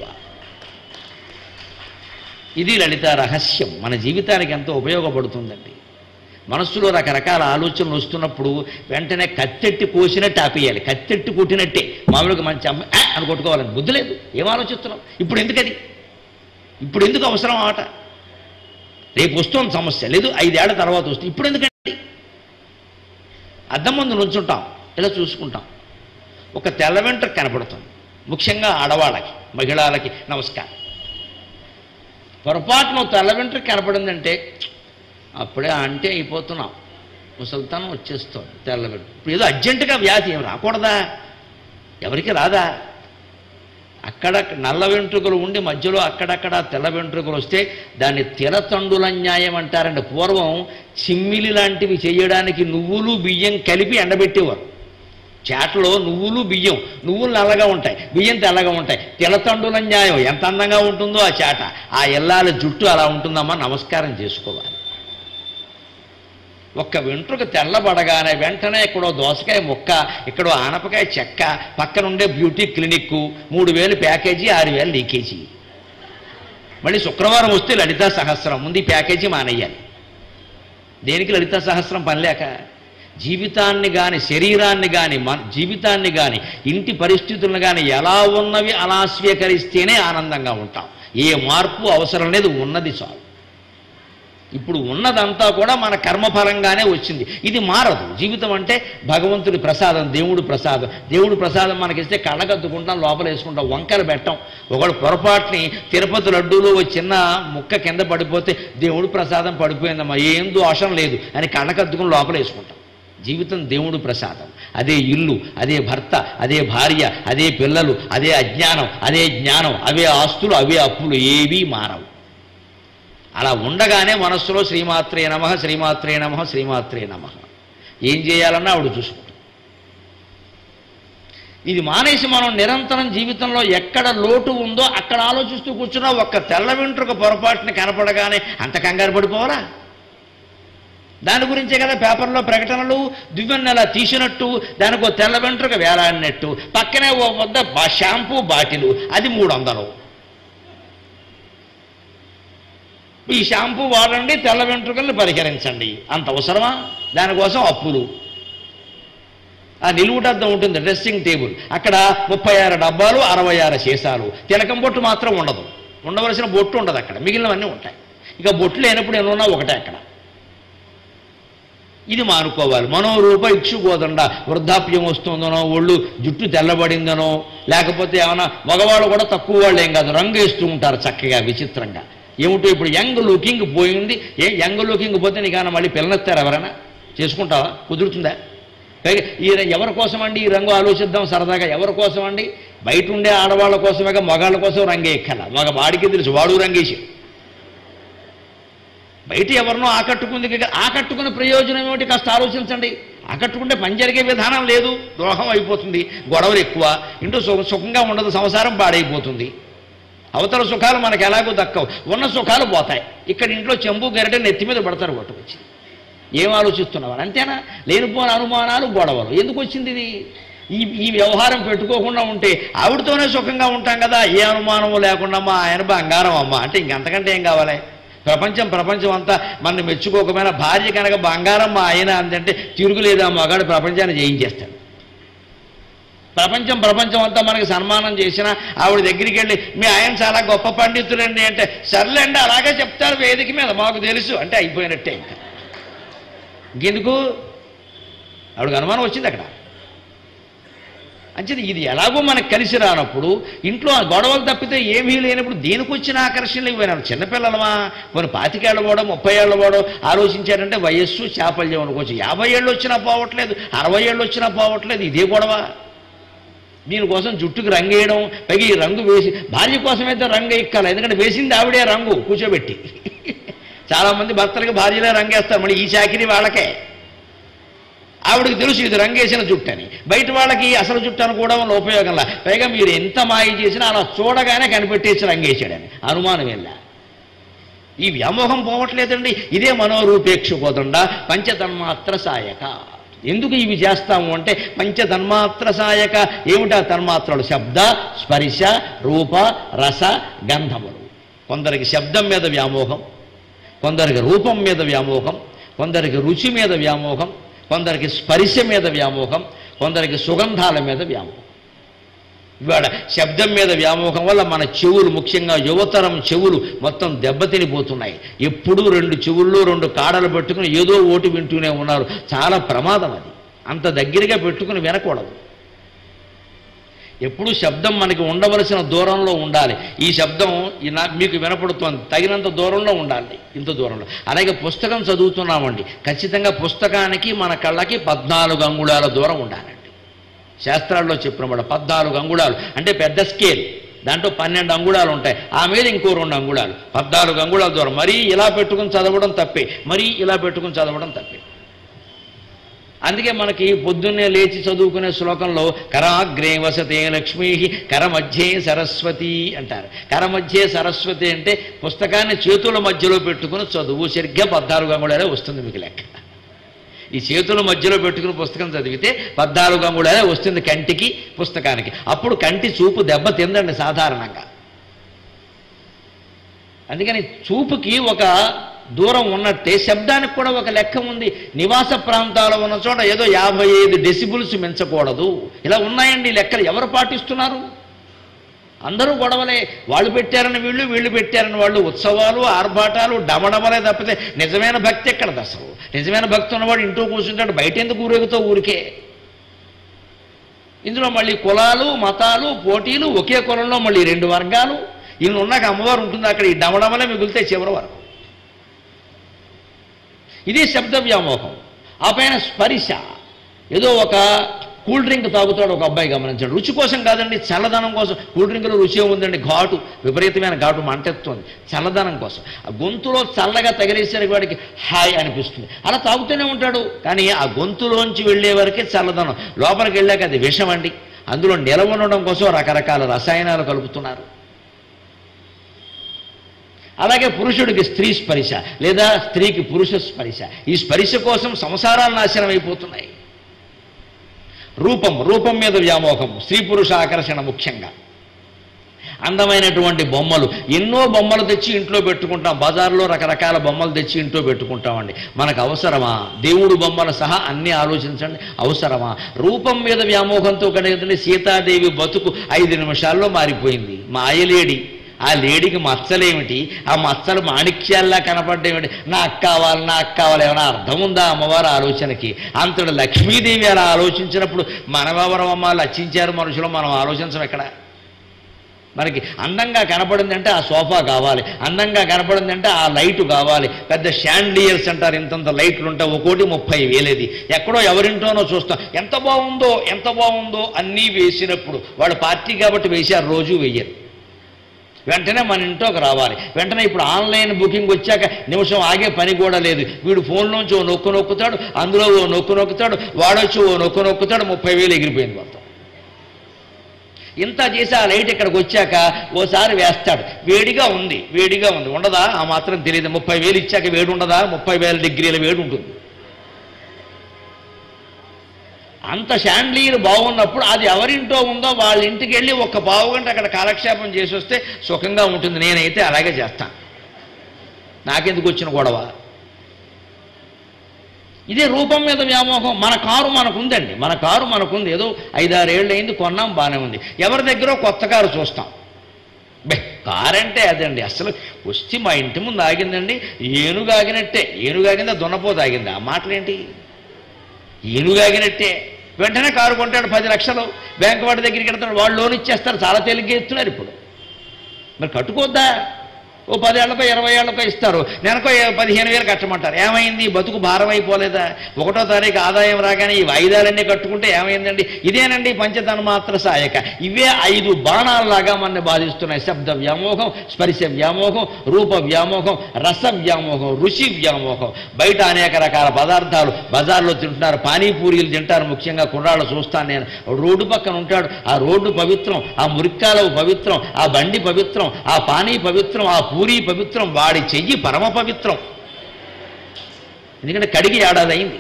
ఇది లలిత రహస్యం మన జీవితానికి ఎంతో ఉపయోగపడుతుందండి మనస్సులో రకరకాల ఆలోచనలు వస్తున్నప్పుడు వెంటనే కత్తెట్టి కోసినట్టు ఆపేయాలి కత్తెట్టి కొట్టినట్టే మామూలుగా మంచి అమ్మ "ఆ" అని కొట్టుకోవాలని బుద్ధి లేదు ఏం ఆలోచిస్తున్నాం ఇప్పుడు ఎందుకది ఇప్పుడు ఎందుకు అవసరం ఆట రేపు వస్తుంది సమస్య లేదు ఐదేళ్ల తర్వాత వస్తుంది ఇప్పుడు ఎందుకండి అద్దం ముందు నుంచుంటాం ఇలా చూసుకుంటాం ఒక తెల్ల వెంట్రుక కనపడుతుంది ముఖ్యంగా ఆడవాళ్ళకి మహిళలకి నమస్కారం పొరపాటున ఓ తెల్ల వెంట్రుక కనపడిందంటే అప్పుడే అంటే అయిపోతున్నాం ముసల్తనం వచ్చేస్తుంది తెల్ల వెంట్రుక ఇప్పుడు ఏదో అర్జెంటుగా వ్యాధి ఏం రాకూడదా ఎవరికి రాదా అక్కడ నల్ల వెంట్రుకలు ఉండి మధ్యలో అక్కడక్కడ తెల్ల వెంట్రుకలు వస్తే దాన్ని తిరతండుల న్యాయం అంటారండి పూర్వం చిమ్మిలి లాంటివి చేయడానికి నువ్వులు బియ్యం కలిపి ఎండబెట్టేవారు చేటలో నువ్వులు బియ్యం నువ్వులు నల్లగా ఉంటాయి బియ్యం తెల్లగా ఉంటాయి తిలతండుల న్యాయం ఎంత అందంగా ఉంటుందో ఆ చేట ఆ ఎల్లాల జుట్టు అలా ఉంటుందమ్మా నమస్కారం చేసుకోవాలి ఒక్క వెంట్రుక తెల్లబడగానే వెంటనే ఇక్కడో దోసకాయ ముక్క ఇక్కడో ఆనపకాయ చెక్క పక్కనుండే బ్యూటీ క్లినిక్ మూడు వేలు ప్యాకేజీ ఆరు వేలు లీకేజీ మళ్ళీ శుక్రవారం వస్తే లలితా సహస్రం ముందు ఈ ప్యాకేజీ మానేయాలి దేనికి లలితా సహస్రం పనిలేక జీవితాన్ని కానీ శరీరాన్ని కానీ మన జీవితాన్ని కానీ ఇంటి పరిస్థితులను కానీ ఎలా ఉన్నవి అలా స్వీకరిస్తేనే ఆనందంగా ఉంటాం ఏ మార్పు అవసరం లేదు ఉన్నది చాలు ఇప్పుడు ఉన్నదంతా కూడా మన కర్మఫలంగానే వచ్చింది ఇది మారదు జీవితం అంటే భగవంతుడి ప్రసాదం దేవుడు ప్రసాదం దేవుడు ప్రసాదం మనకిస్తే కళ్ళగద్దుకుంటాం లోపల వేసుకుంటాం వంకలు పెట్టాం ఒకడు పొరపాటుని తిరుపతి లడ్డూలో ఓ చిన్న ముక్క కింద పడిపోతే దేవుడు ప్రసాదం పడిపోయిందమ్మా ఏం దోషం లేదు అని కళ్ళకద్దుకుని లోపల వేసుకుంటాం జీవితం దేవుడు ప్రసాదం అదే ఇల్లు అదే భర్త అదే భార్య అదే పిల్లలు అదే అజ్ఞానం అదే జ్ఞానం అవే ఆస్తులు అవే అప్పులు ఏవీ మారవు అలా ఉండగానే మనస్సులో శ్రీమాత్రే నమ శ్రీమాత్రే నమ శ్రీమాత్రే నమ ఏం చేయాలన్నా ఆవిడ చూసుకుంటాం ఇది మానేసి మనం నిరంతరం జీవితంలో ఎక్కడ లోటు ఉందో అక్కడ ఆలోచిస్తూ కూర్చున్నా ఒక్క తెల్ల వెంట్రుక పొరపాటుని కనపడగానే అంత కంగారు పడిపోవాలా దాని గురించే కదా పేపర్లో ప్రకటనలు దివ్వెన్నెల తీసినట్టు దానికి ఓ తెల్ల వెంట్రుక వేలాడినట్టు పక్కనే ఓ వద్ద బా- షాంపూ బాటిలు అది మూడు వందలు ఈ షాంపూ వాడండి తెల్ల వెంట్రుకల్ని పరిహరించండి అంత అవసరమా దానికోసం అప్పులు ఆ నిలువుటద్దం ఉంటుంది డ్రెస్సింగ్ టేబుల్ అక్కడ ముప్పై ఆరు డబ్బాలు అరవై ఆరు సీసాలు తిలకం బొట్టు మాత్రం ఉండదు ఉండవలసిన బొట్టు ఉండదు అక్కడ మిగిలినవన్నీ ఉంటాయి ఇక బొట్టు లేనప్పుడు ఎన్నున్నా ఒకటే అక్కడ ఇది మానుకోవాలి మనోరూప ఇక్షుకోదండ వృద్ధాప్యం వస్తుందనో ఒళ్ళు జుట్టు తెల్లబడిందనో లేకపోతే ఏమైనా మగవాళ్ళు కూడా తక్కువ వాళ్ళు ఏం కాదు రంగు వేస్తూ ఉంటారు చక్కగా విచిత్రంగా ఏమిటో ఇప్పుడు యంగ్ లుకింగ్ పోయింది ఏ యంగ్ లుకింగ్ పోతే నీకన్నా మళ్ళీ పిల్లనెత్తారు ఎవరైనా చేసుకుంటావా కుదురుతుందా పైగా ఈ ర- ఎవరి కోసం అండి ఈ రంగు ఆలోచిద్దాం సరదాగా ఎవరి కోసం అండి బయట ఉండే ఆడవాళ్ళ కోసమే మగాళ్ళ కోసం రంగే ఎక్కల మగ వాడికి తెలుసు వాడు రంగేసి బయట ఎవరినో ఆకట్టుకుంది కదా, ఆకట్టుకున్న ప్రయోజనం ఏమిటి కాస్త ఆలోచించండి ఆకట్టుకుంటే పని జరిగే విధానం లేదు ద్రోహం అయిపోతుంది గొడవలు ఎక్కువ ఇంటూ సుఖ సుఖంగా ఉండదు సంసారం పాడైపోతుంది అవతల సుఖాలు మనకు ఎలాగో దక్కవు ఉన్న సుఖాలు పోతాయి ఇక్కడ ఇంట్లో చెంబు గరిటె నెత్తి మీద పడతారు పట్టుకొచ్చి ఏం ఆలోచిస్తున్నావు అంతేనా లేనిపోని అనుమానాలు గొడవలు ఎందుకు వచ్చింది ఇది ఈ ఈ వ్యవహారం పెట్టుకోకుండా ఉంటే ఆవిడతోనే సుఖంగా ఉంటాం కదా ఏ అనుమానము లేకుండా మా ఆయన బంగారం అమ్మ అంటే ఇంకంతకంటే ఏం కావాలి ప్రపంచం ప్రపంచం అంతా మన మెచ్చుకోకపోయినా భార్య కనుక బంగారం మా ఆయన అందంటే తిరుగులేదా మగాడు ప్రపంచాన్ని జయించేస్తాడు ప్రపంచం ప్రపంచం అంతా మనకి సన్మానం చేసినా ఆవిడ దగ్గరికి వెళ్ళి మీ ఆయన చాలా గొప్ప పండితులండి అంటే సర్లేండి అలాగే చెప్తారు వేదిక మీద మాకు తెలుసు అంటే అయిపోయినట్టే ఇంకా ఇంకెందుకు ఆవిడకి అనుమానం వచ్చింది అక్కడ అంచేది ఇది ఎలాగో మనకు కలిసి రానప్పుడు ఇంట్లో ఆ గొడవలు తప్పితే ఏమీ లేనప్పుడు దేనికి వచ్చిన ఆకర్షణలు ఇవ్వను చిన్నపిల్లలమా కొన్ని పాతికేళ్ళ వాడో ముప్పై ఏళ్ళ వాడో ఆలోచించారంటే వయస్సు చాపల్యం అనుకోవచ్చు యాభై ఏళ్ళు వచ్చినా పోవట్లేదు అరవై ఏళ్ళు వచ్చినా పోవట్లేదు ఇదే గొడవ దీనికోసం జుట్టుకి రంగు వేయడం పైగా ఈ రంగు వేసి భార్య కోసమైతే రంగు ఎక్కాలి ఎందుకంటే వేసింది ఆవిడే రంగు కూర్చోబెట్టి చాలామంది భర్తలకి భార్యలే రంగేస్తారు మళ్ళీ ఈ చాకిరి వాళ్ళకే ఆవిడకి తెలుసు ఇది రంగేసిన జుట్టు అని బయట వాళ్ళకి అసలు జుట్టు అనుకోవడం వల్ల ఉపయోగంలా పైగా మీరు ఎంత మాయ చేసినా అలా చూడగానే కనిపెట్టేసి రంగేశాడని అనుమానం వెళ్ళా ఈ వ్యామోహం పోవట్లేదండి ఇదే మనోరూపేక్షుకోదండా పంచతన్మాత్ర సాయక ఎందుకు ఇవి చేస్తాము అంటే పంచతన్మాత్ర సాయక ఏమిటా తన్మాత్రలు శబ్ద స్పర్శ రూప రస గంధములు కొందరికి శబ్దం మీద వ్యామోహం కొందరికి రూపం మీద వ్యామోహం కొందరికి రుచి మీద వ్యామోహం కొందరికి స్పర్శ మీద వ్యామోహం కొందరికి సుగంధాల మీద వ్యామోహం ఇవాళ శబ్దం మీద వ్యామోహం వల్ల మన చెవులు ముఖ్యంగా యువతరం చెవులు మొత్తం దెబ్బతినిపోతున్నాయి ఎప్పుడూ రెండు చెవుల్లో రెండు కాడలు పెట్టుకుని ఏదో ఓటు వింటూనే ఉన్నారు చాలా ప్రమాదం అది అంత దగ్గరగా పెట్టుకుని వినకూడదు ఎప్పుడు శబ్దం మనకి ఉండవలసిన దూరంలో ఉండాలి ఈ శబ్దం ఈ నా- మీకు వినపడుతోంది తగినంత దూరంలో ఉండాలి ఇంత దూరంలో అలాగే పుస్తకం చదువుతున్నామండి ఖచ్చితంగా పుస్తకానికి మన కళ్ళకి పద్నాలుగు అంగుళాల దూరం ఉండాలండి శాస్త్రాల్లో చెప్పిన మాట పద్నాలుగు అంగుళాలు అంటే పెద్ద స్కేల్ దాంట్లో పన్నెండు అంగుళాలు ఉంటాయి ఆ మీద ఇంకో రెండు అంగుళాలు పద్నాలుగు అంగుళాల దూరం మరీ ఇలా పెట్టుకుని చదవడం తప్పే మరీ ఇలా పెట్టుకుని చదవడం తప్పే అందుకే మనకి పొద్దున్నే లేచి చదువుకునే శ్లోకంలో కరాగ్రే వసతే లక్ష్మీ కరమధ్యే సరస్వతి అంటారు కరమధ్యే సరస్వతి అంటే పుస్తకాన్ని చేతుల మధ్యలో పెట్టుకుని చదువు సరిగ్గా పద్నాలుగు అంగుళాలే వస్తుంది మీకు లెక్క ఈ చేతుల మధ్యలో పెట్టుకుని పుస్తకం చదివితే పద్నాలుగు అంగుళాలే వస్తుంది కంటికి పుస్తకానికి అప్పుడు కంటి చూపు దెబ్బ తిందండి సాధారణంగా అందుకని చూపుకి ఒక దూరం ఉన్నట్టే శబ్దానికి కూడా ఒక లెక్క ఉంది నివాస ప్రాంతాల్లో ఉన్న చోట ఏదో యాభై ఐదు డెసిబుల్స్ మించకూడదు ఇలా ఉన్నాయండి ఈ లెక్కలు ఎవరు పాటిస్తున్నారు అందరూ గొడవలే వాళ్ళు పెట్టారని వీళ్ళు వీళ్ళు పెట్టారని వాళ్ళు ఉత్సవాలు ఆర్భాటాలు డమడమలే తప్పితే నిజమైన భక్తి ఎక్కడది అసలు నిజమైన భక్తి ఉన్నవాడు ఇంట్లో కూర్చుంటాడు బయట ఎందుకు ఊరేగుతో ఊరికే ఇందులో మళ్ళీ కులాలు మతాలు పోటీలు ఒకే కులంలో మళ్ళీ రెండు వర్గాలు ఇన్ని ఉన్నాక అమ్మవారు ఉంటుంది అక్కడ ఈ డమడమలే మిగిలితే చివరి వరకు ఇది శబ్ద వ్యామోహం ఆ పైన స్పరిశ ఏదో ఒక కూల్ డ్రింక్ తాగుతాడు ఒక అబ్బాయి గమనించాడు రుచి కోసం కాదండి చల్లదనం కోసం కూల్ డ్రింక్లో రుచి ఉందండి ఘాటు విపరీతమైన ఘాటు మంటెత్తుంది చల్లదనం కోసం ఆ గొంతులో చల్లగా తగిలేసరికి వాడికి హాయ్ అనిపిస్తుంది అలా తాగుతూనే ఉంటాడు కానీ ఆ గొంతులోంచి వెళ్ళే వరకే చల్లదనం లోపలికి వెళ్ళాక అది విషం అండి అందులో నిలవ ఉండడం కోసం రకరకాల రసాయనాలు కలుపుతున్నారు అలాగే పురుషుడికి స్త్రీ స్పర్శ లేదా స్త్రీకి పురుష స్పర్శ ఈ స్పర్శ కోసం సంసారాలు నాశనం అయిపోతున్నాయి రూపం రూపం మీద వ్యామోహం స్త్రీ పురుష ఆకర్షణ ముఖ్యంగా అందమైనటువంటి బొమ్మలు ఎన్నో బొమ్మలు తెచ్చి ఇంట్లో పెట్టుకుంటాం బజార్లో రకరకాల బొమ్మలు తెచ్చి ఇంట్లో పెట్టుకుంటామండి మనకు అవసరమా దేవుడు బొమ్మలు సహా అన్నీ ఆలోచించండి అవసరమా రూపం మీద వ్యామోహంతో కనుక సీతాదేవి బతుకు ఐదు నిమిషాల్లో మారిపోయింది మాయలేడి ఆ లేడీకి మచ్చలేమిటి ఆ మచ్చలు మాణిక్యాల్లా కనపడ్డేమిటి నాకు కావాలి నాకు కావాలి ఏమైనా అర్థం ఉందా అమ్మవారి ఆలోచనకి అంతటి లక్ష్మీదేవి అలా ఆలోచించినప్పుడు మనవెవరం అమ్మ లక్షించారు మనుషులు మనం ఆలోచించం ఎక్కడ మనకి అందంగా కనపడిందంటే ఆ సోఫా కావాలి అందంగా కనపడిందంటే ఆ లైటు కావాలి పెద్ద షాండియర్స్ అంటారు ఇంతంత లైట్లు ఉంటాయి ఒక్కోటి ముప్పై వేలేది ఎక్కడో ఎవరింటోనో చూస్తాం ఎంత బాగుందో ఎంత బాగుందో అన్నీ వేసినప్పుడు వాళ్ళు పార్టీ కాబట్టి వేశారు రోజు వెయ్యరు వెంటనే మన ఇంట్లోకి రావాలి వెంటనే ఇప్పుడు ఆన్లైన్ బుకింగ్ వచ్చాక నిమిషం ఆగే పని కూడా లేదు వీడు ఫోన్లోంచి ఓ నొక్కు నొక్కుతాడు అందులో ఓ నొక్కు నొక్కుతాడు వాడొచ్చి ఓ నొక్కు నొక్కుతాడు ముప్పై వేలు ఎగిరిపోయింది మొత్తం ఇంత చేసి ఆ లైట్ ఇక్కడికి వచ్చాక ఓసారి వేస్తాడు వేడిగా ఉంది వేడిగా ఉంది ఉండదా ఆ మాత్రం తెలియదు ముప్పై వేలు ఇచ్చాక వేడి ఉండదా ముప్పై వేల డిగ్రీల వేడి ఉంటుంది అంత షాండ్లీర్ బాగున్నప్పుడు అది ఎవరింటో ఉందో వాళ్ళ ఇంటికి వెళ్ళి ఒక పావు గంట అక్కడ కాలక్షేపం చేసి వస్తే సుఖంగా ఉంటుంది నేనైతే అలాగే చేస్తాను నాకెందుకు వచ్చిన గొడవ ఇదే రూపం మీద వ్యామోహం మన కారు మనకు ఉందండి మన కారు మనకుంది ఏదో ఐదారేళ్ళు అయింది కొన్నాం బాగానే ఉంది ఎవరి దగ్గర కొత్త కారు చూస్తాం బే కారు అంటే అదండి అసలు వచ్చి మా ఇంటి ముందు ఆగిందండి ఏనుగు ఆగినట్టే ఏనుగు ఆగిందా దున్నపోతు ఆగిందా ఆ మాటలేంటి ఏనుగు ఆగినట్టే వెంటనే కారు కొంటాడు పది లక్షలు బ్యాంకు వాడి దగ్గరికి వెళ్తాడు వాళ్ళు లోన్ ఇచ్చేస్తారు చాలా తేలిగ్గా ఇస్తున్నారు ఇప్పుడు మరి కట్టుకోద్దా ఓ పదేళ్లకో ఇరవై ఏళ్ళకో ఇస్తారు నెలకో ఏ- పదిహేను వేలు కట్టమంటారు ఏమైంది బతుకు భారం అయిపోలేదా ఒకటో తారీఖు ఆదాయం రాగానే ఈ వాయిదాలన్నీ కట్టుకుంటే ఏమైందండి ఇదేనండి పంచధన మాత్ర సాయక ఇవే ఐదు బాణాలలాగా మన బాధిస్తున్నాయి శబ్ద వ్యామోహం స్పర్శ వ్యామోహం రూప వ్యామోహం రస వ్యామోహం రుచి వ్యామోహం బయట అనేక రకాల పదార్థాలు బజార్లో తింటున్నారు పానీపూరీలు తింటారు ముఖ్యంగా కుర్రాళ్ళు చూస్తాను నేను రోడ్డు పక్కన ఉంటాడు ఆ రోడ్డు పవిత్రం ఆ మురిక్కాలవు పవిత్రం ఆ బండి పవిత్రం ఆ పానీ పవిత్రం ఆ పూరీ పవిత్రం వాడి చెయ్యి పరమ పవిత్రం ఎందుకంటే కడిగి ఏడాది అయింది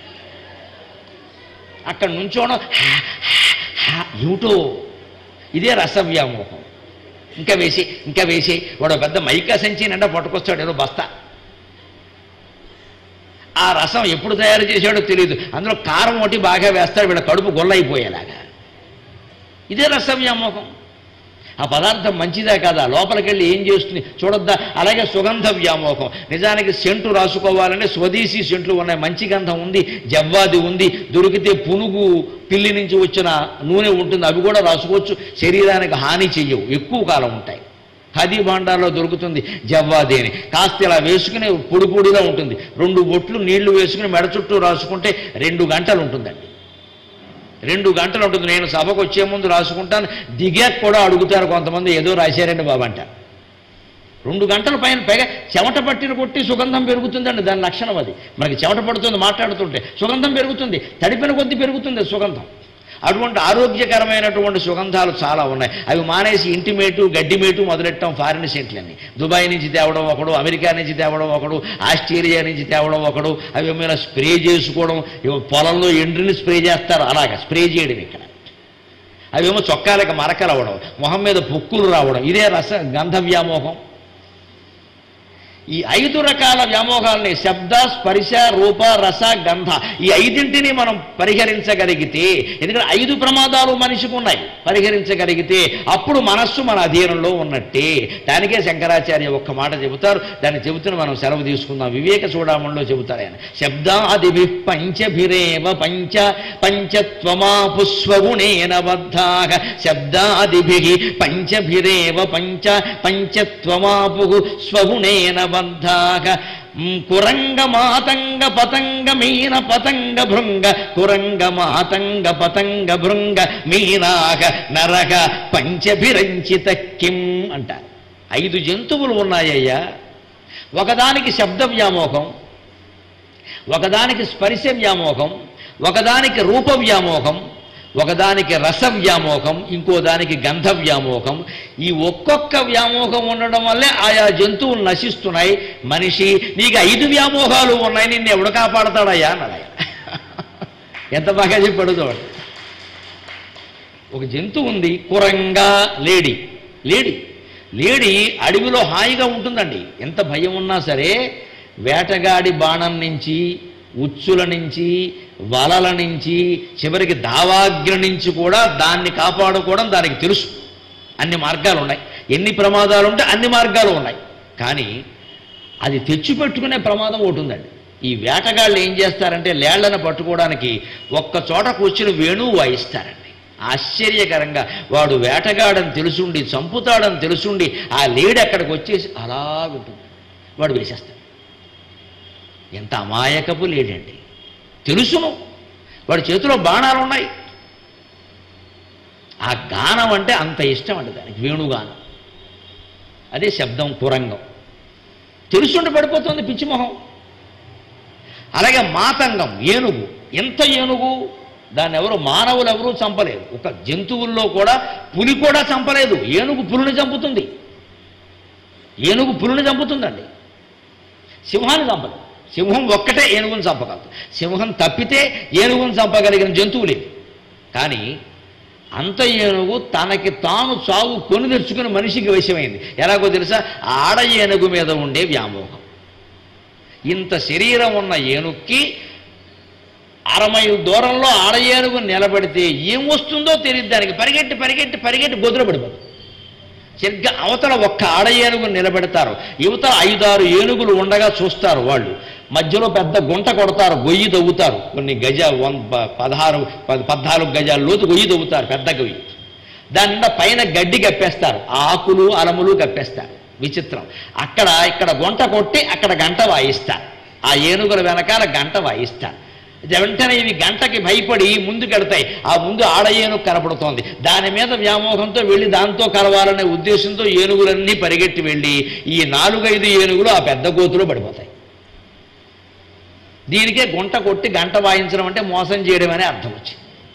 అక్కడ నుంచోడం హా, హా, హా, ఏమిటో ఇదే రసవ్యామోహం ఇంకా వేసి ఇంకా వేసి వాడు పెద్ద మైకా సంచి నిండా పట్టుకొస్తాడు ఏదో బస్తా ఆ రసం ఎప్పుడు తయారు చేశాడో తెలియదు అందులో కారం ఒకటి బాగా వేస్తాడు వీళ్ళ కడుపు గొల్లైపోయేలాగా ఇదే రసవ్యామోహం ఆ పదార్థం మంచిదా కాదా లోపలికి వెళ్ళి ఏం చేస్తుంది చూడొద్దా అలాగే సుగంధ వ్యామోహం నిజానికి సెంటు రాసుకోవాలంటే స్వదేశీ సెంట్లు ఉన్నాయి మంచి గంధం ఉంది జవ్వాది ఉంది దొరికితే పునుగు పిల్లి నుంచి వచ్చిన నూనె ఉంటుంది అవి కూడా రాసుకోవచ్చు శరీరానికి హాని చెయ్యవు ఎక్కువ కాలం ఉంటాయి ఖాదీ భాండాల్లో దొరుకుతుంది జవ్వాది అని కాస్త ఇలా వేసుకుని పొడి పొడిగా ఉంటుంది రెండు బొట్లు నీళ్లు వేసుకుని మెడ చుట్టూ రాసుకుంటే రెండు గంటలు ఉంటుందండి రెండు గంటలు ఉంటుంది నేను సభకు వచ్చే ముందు రాసుకుంటాను దిగాక కూడా అడుగుతారు కొంతమంది ఏదో రాశారండి బాబు అంటారు రెండు గంటల పైన పైగా చెమట పట్టిన కొట్టి సుగంధం పెరుగుతుందండి దాని లక్షణం అది మనకి చెమట పడుతుంది మాట్లాడుతుంటే సుగంధం పెరుగుతుంది తడిపిన కొద్దీ పెరుగుతుంది సుగంధం అటువంటి ఆరోగ్యకరమైనటువంటి సుగంధాలు చాలా ఉన్నాయి అవి మానేసి ఇంటిమేటు గడ్డిమేటు మొదలెట్టాం ఫారిన్ సెంట్లన్నీ దుబాయ్ నుంచి తేవడం ఒకడు అమెరికా నుంచి తేవడం ఒకడు ఆస్ట్రేలియా నుంచి తేవడం ఒకడు అవి ఏమైనా స్ప్రే చేసుకోవడం ఇవి పొలంలో ఎండ్రిని స్ప్రే చేస్తారు అలాగా స్ప్రే చేయడం ఇక్కడ అవేమో చొక్కాలకు మరకలు అవ్వడం మొహం మీద పొక్కులు రావడం ఇదే రస గంధ వ్యామోహం ఈ ఐదు రకాల వ్యామోహాలని శబ్ద స్పర్శ రూప రస గంధ ఈ ఐదింటిని మనం పరిహరించగలిగితే ఎందుకంటే ఐదు ప్రమాదాలు మనిషికి ఉన్నాయి పరిహరించగలిగితే అప్పుడు మనస్సు మన అధీనంలో ఉన్నట్టే దానికే శంకరాచార్య ఒక్క మాట చెబుతారు దాన్ని చెబుతున్న మనం సెలవు తీసుకుందాం వివేక చూడమంలో చెబుతారు ఆయన శబ్దాదిభి పంచభిరేవ పంచ పంచత్వమా పుష్వగుణేన బద్ధాగ శబ్దాదిభి పంచభిరేవ పంచ పంచత్వమాపు స్వగుణేన బద్ధాగ మ్, కురంగ మాతంగ పతంగ మీన పతంగ భృంగ కురంగ మాతంగ పతంగ భృంగ మీనాగ నరగ పంచభిరంచిత కిం అంటారు ఐదు జంతువులు ఉన్నాయ్యా ఒకదానికి శబ్ద వ్యామోహం ఒకదానికి స్పర్శ వ్యామోహం ఒకదానికి రూప వ్యామోహం ఒకదానికి రస వ్యామోహం ఇంకో దానికి గంధ వ్యామోహం ఈ ఒక్కొక్క వ్యామోహం ఉండడం వల్లే ఆయా జంతువులు నశిస్తున్నాయి మనిషి నీకు ఐదు వ్యామోహాలు ఉన్నాయి నిన్ను ఎవడు కాపాడతాడయ్యా అన్నాడు ఆయన ఎంత బాగా చెప్పాడు చూడండి ఒక జంతువు ఉంది కురంగా లేడి లేడి లేడి అడవిలో హాయిగా ఉంటుందండి ఎంత భయం ఉన్నా సరే వేటగాడి బాణం నుంచి ఉచ్చుల నుంచి వలల నుంచి చివరికి దావాగ్ర నుంచి కూడా దాన్ని కాపాడుకోవడం దానికి తెలుసు అన్ని మార్గాలు ఉన్నాయి ఎన్ని ప్రమాదాలు ఉంటే అన్ని మార్గాలు ఉన్నాయి కానీ అది తెచ్చిపెట్టుకునే ప్రమాదం ఒకటి ఉందండి ఈ వేటగాళ్ళు ఏం చేస్తారంటే లేళ్లను పట్టుకోవడానికి ఒక్క చోట కూర్చుని వేణువు వాయిస్తారండి ఆశ్చర్యకరంగా వాడు వేటగాడని తెలుసుండి చంపుతాడని తెలుసుండి ఆ లేడి అక్కడికి వచ్చేసి అలా ఉంటుంది వాడు వేసేస్తాడు ఎంత అమాయకపు లేడండి తెలుసును వాడి చేతిలో బాణాలు ఉన్నాయి ఆ గానం అంటే అంత ఇష్టం అండి దానికి వేణుగానం అదే శబ్దం కురంగం తెలుసుండి పడిపోతుంది పిచ్చిమొహం అలాగే మాతంగం ఏనుగు ఎంత ఏనుగు దాన్ని ఎవరు మానవులు ఎవరూ చంపలేదు ఒక జంతువుల్లో కూడా పులి కూడా చంపలేదు ఏనుగు పులిని చంపుతుంది ఏనుగు పులిని చంపుతుందండి సింహాన్ని చంపదు సింహం ఒక్కటే ఏనుగుని చంపగలదు సింహం తప్పితే ఏనుగుని చంపగలిగిన జంతువు లేదు కానీ అంత ఏనుగు తనకి తాను చావు కొని తెచ్చుకుని మనిషికి వశమైంది ఎలాగో తెలుసా ఆడ ఏనుగు మీద ఉండే వ్యామోహం ఇంత శరీరం ఉన్న ఏనుక్కి అరమైలు దూరంలో ఆడ ఏనుగు నిలబడితే ఏం వస్తుందో తెలియదు దానికి పరిగెట్టి పరిగెట్టి పరిగెట్టి గొదులు పడిపోతుంది సరిగ్గా అవతల ఒక్క ఆడ ఏనుగు నిలబెడతారు యువతల ఐదారు ఏనుగులు ఉండగా చూస్తారు వాళ్ళు మధ్యలో పెద్ద గుంట కొడతారు గొయ్యి తవ్వుతారు కొన్ని గజ వన్ ప- పదహారు ప- పద్నాలుగు గజాల లోతు గొయ్యి తవ్వుతారు పెద్ద గొయ్యి దాని నిండా పైన గడ్డి కప్పేస్తారు ఆకులు అలములు కప్పేస్తారు విచిత్రం అక్కడ ఇక్కడ గుంట కొట్టి అక్కడ గంట వాయిస్తారు ఆ ఏనుగుల వెనకాల గంట వాయిస్తారు వెంటనే ఇవి గంటకి భయపడి ముందుకెడతాయి ఆ ముందు ఆడ ఏనుగు కనపడుతోంది దాని మీద వ్యామోహంతో వెళ్ళి దాంతో కలవాలనే ఉద్దేశంతో ఏనుగులన్నీ పరిగెట్టి వెళ్ళి ఈ నాలుగైదు ఏనుగులు ఆ పెద్ద గోతులో పడిపోతాయి దీనికే గుంట కొట్టి గంట వాయించడం అంటే మోసం చేయడం అనే అర్థం వచ్చింది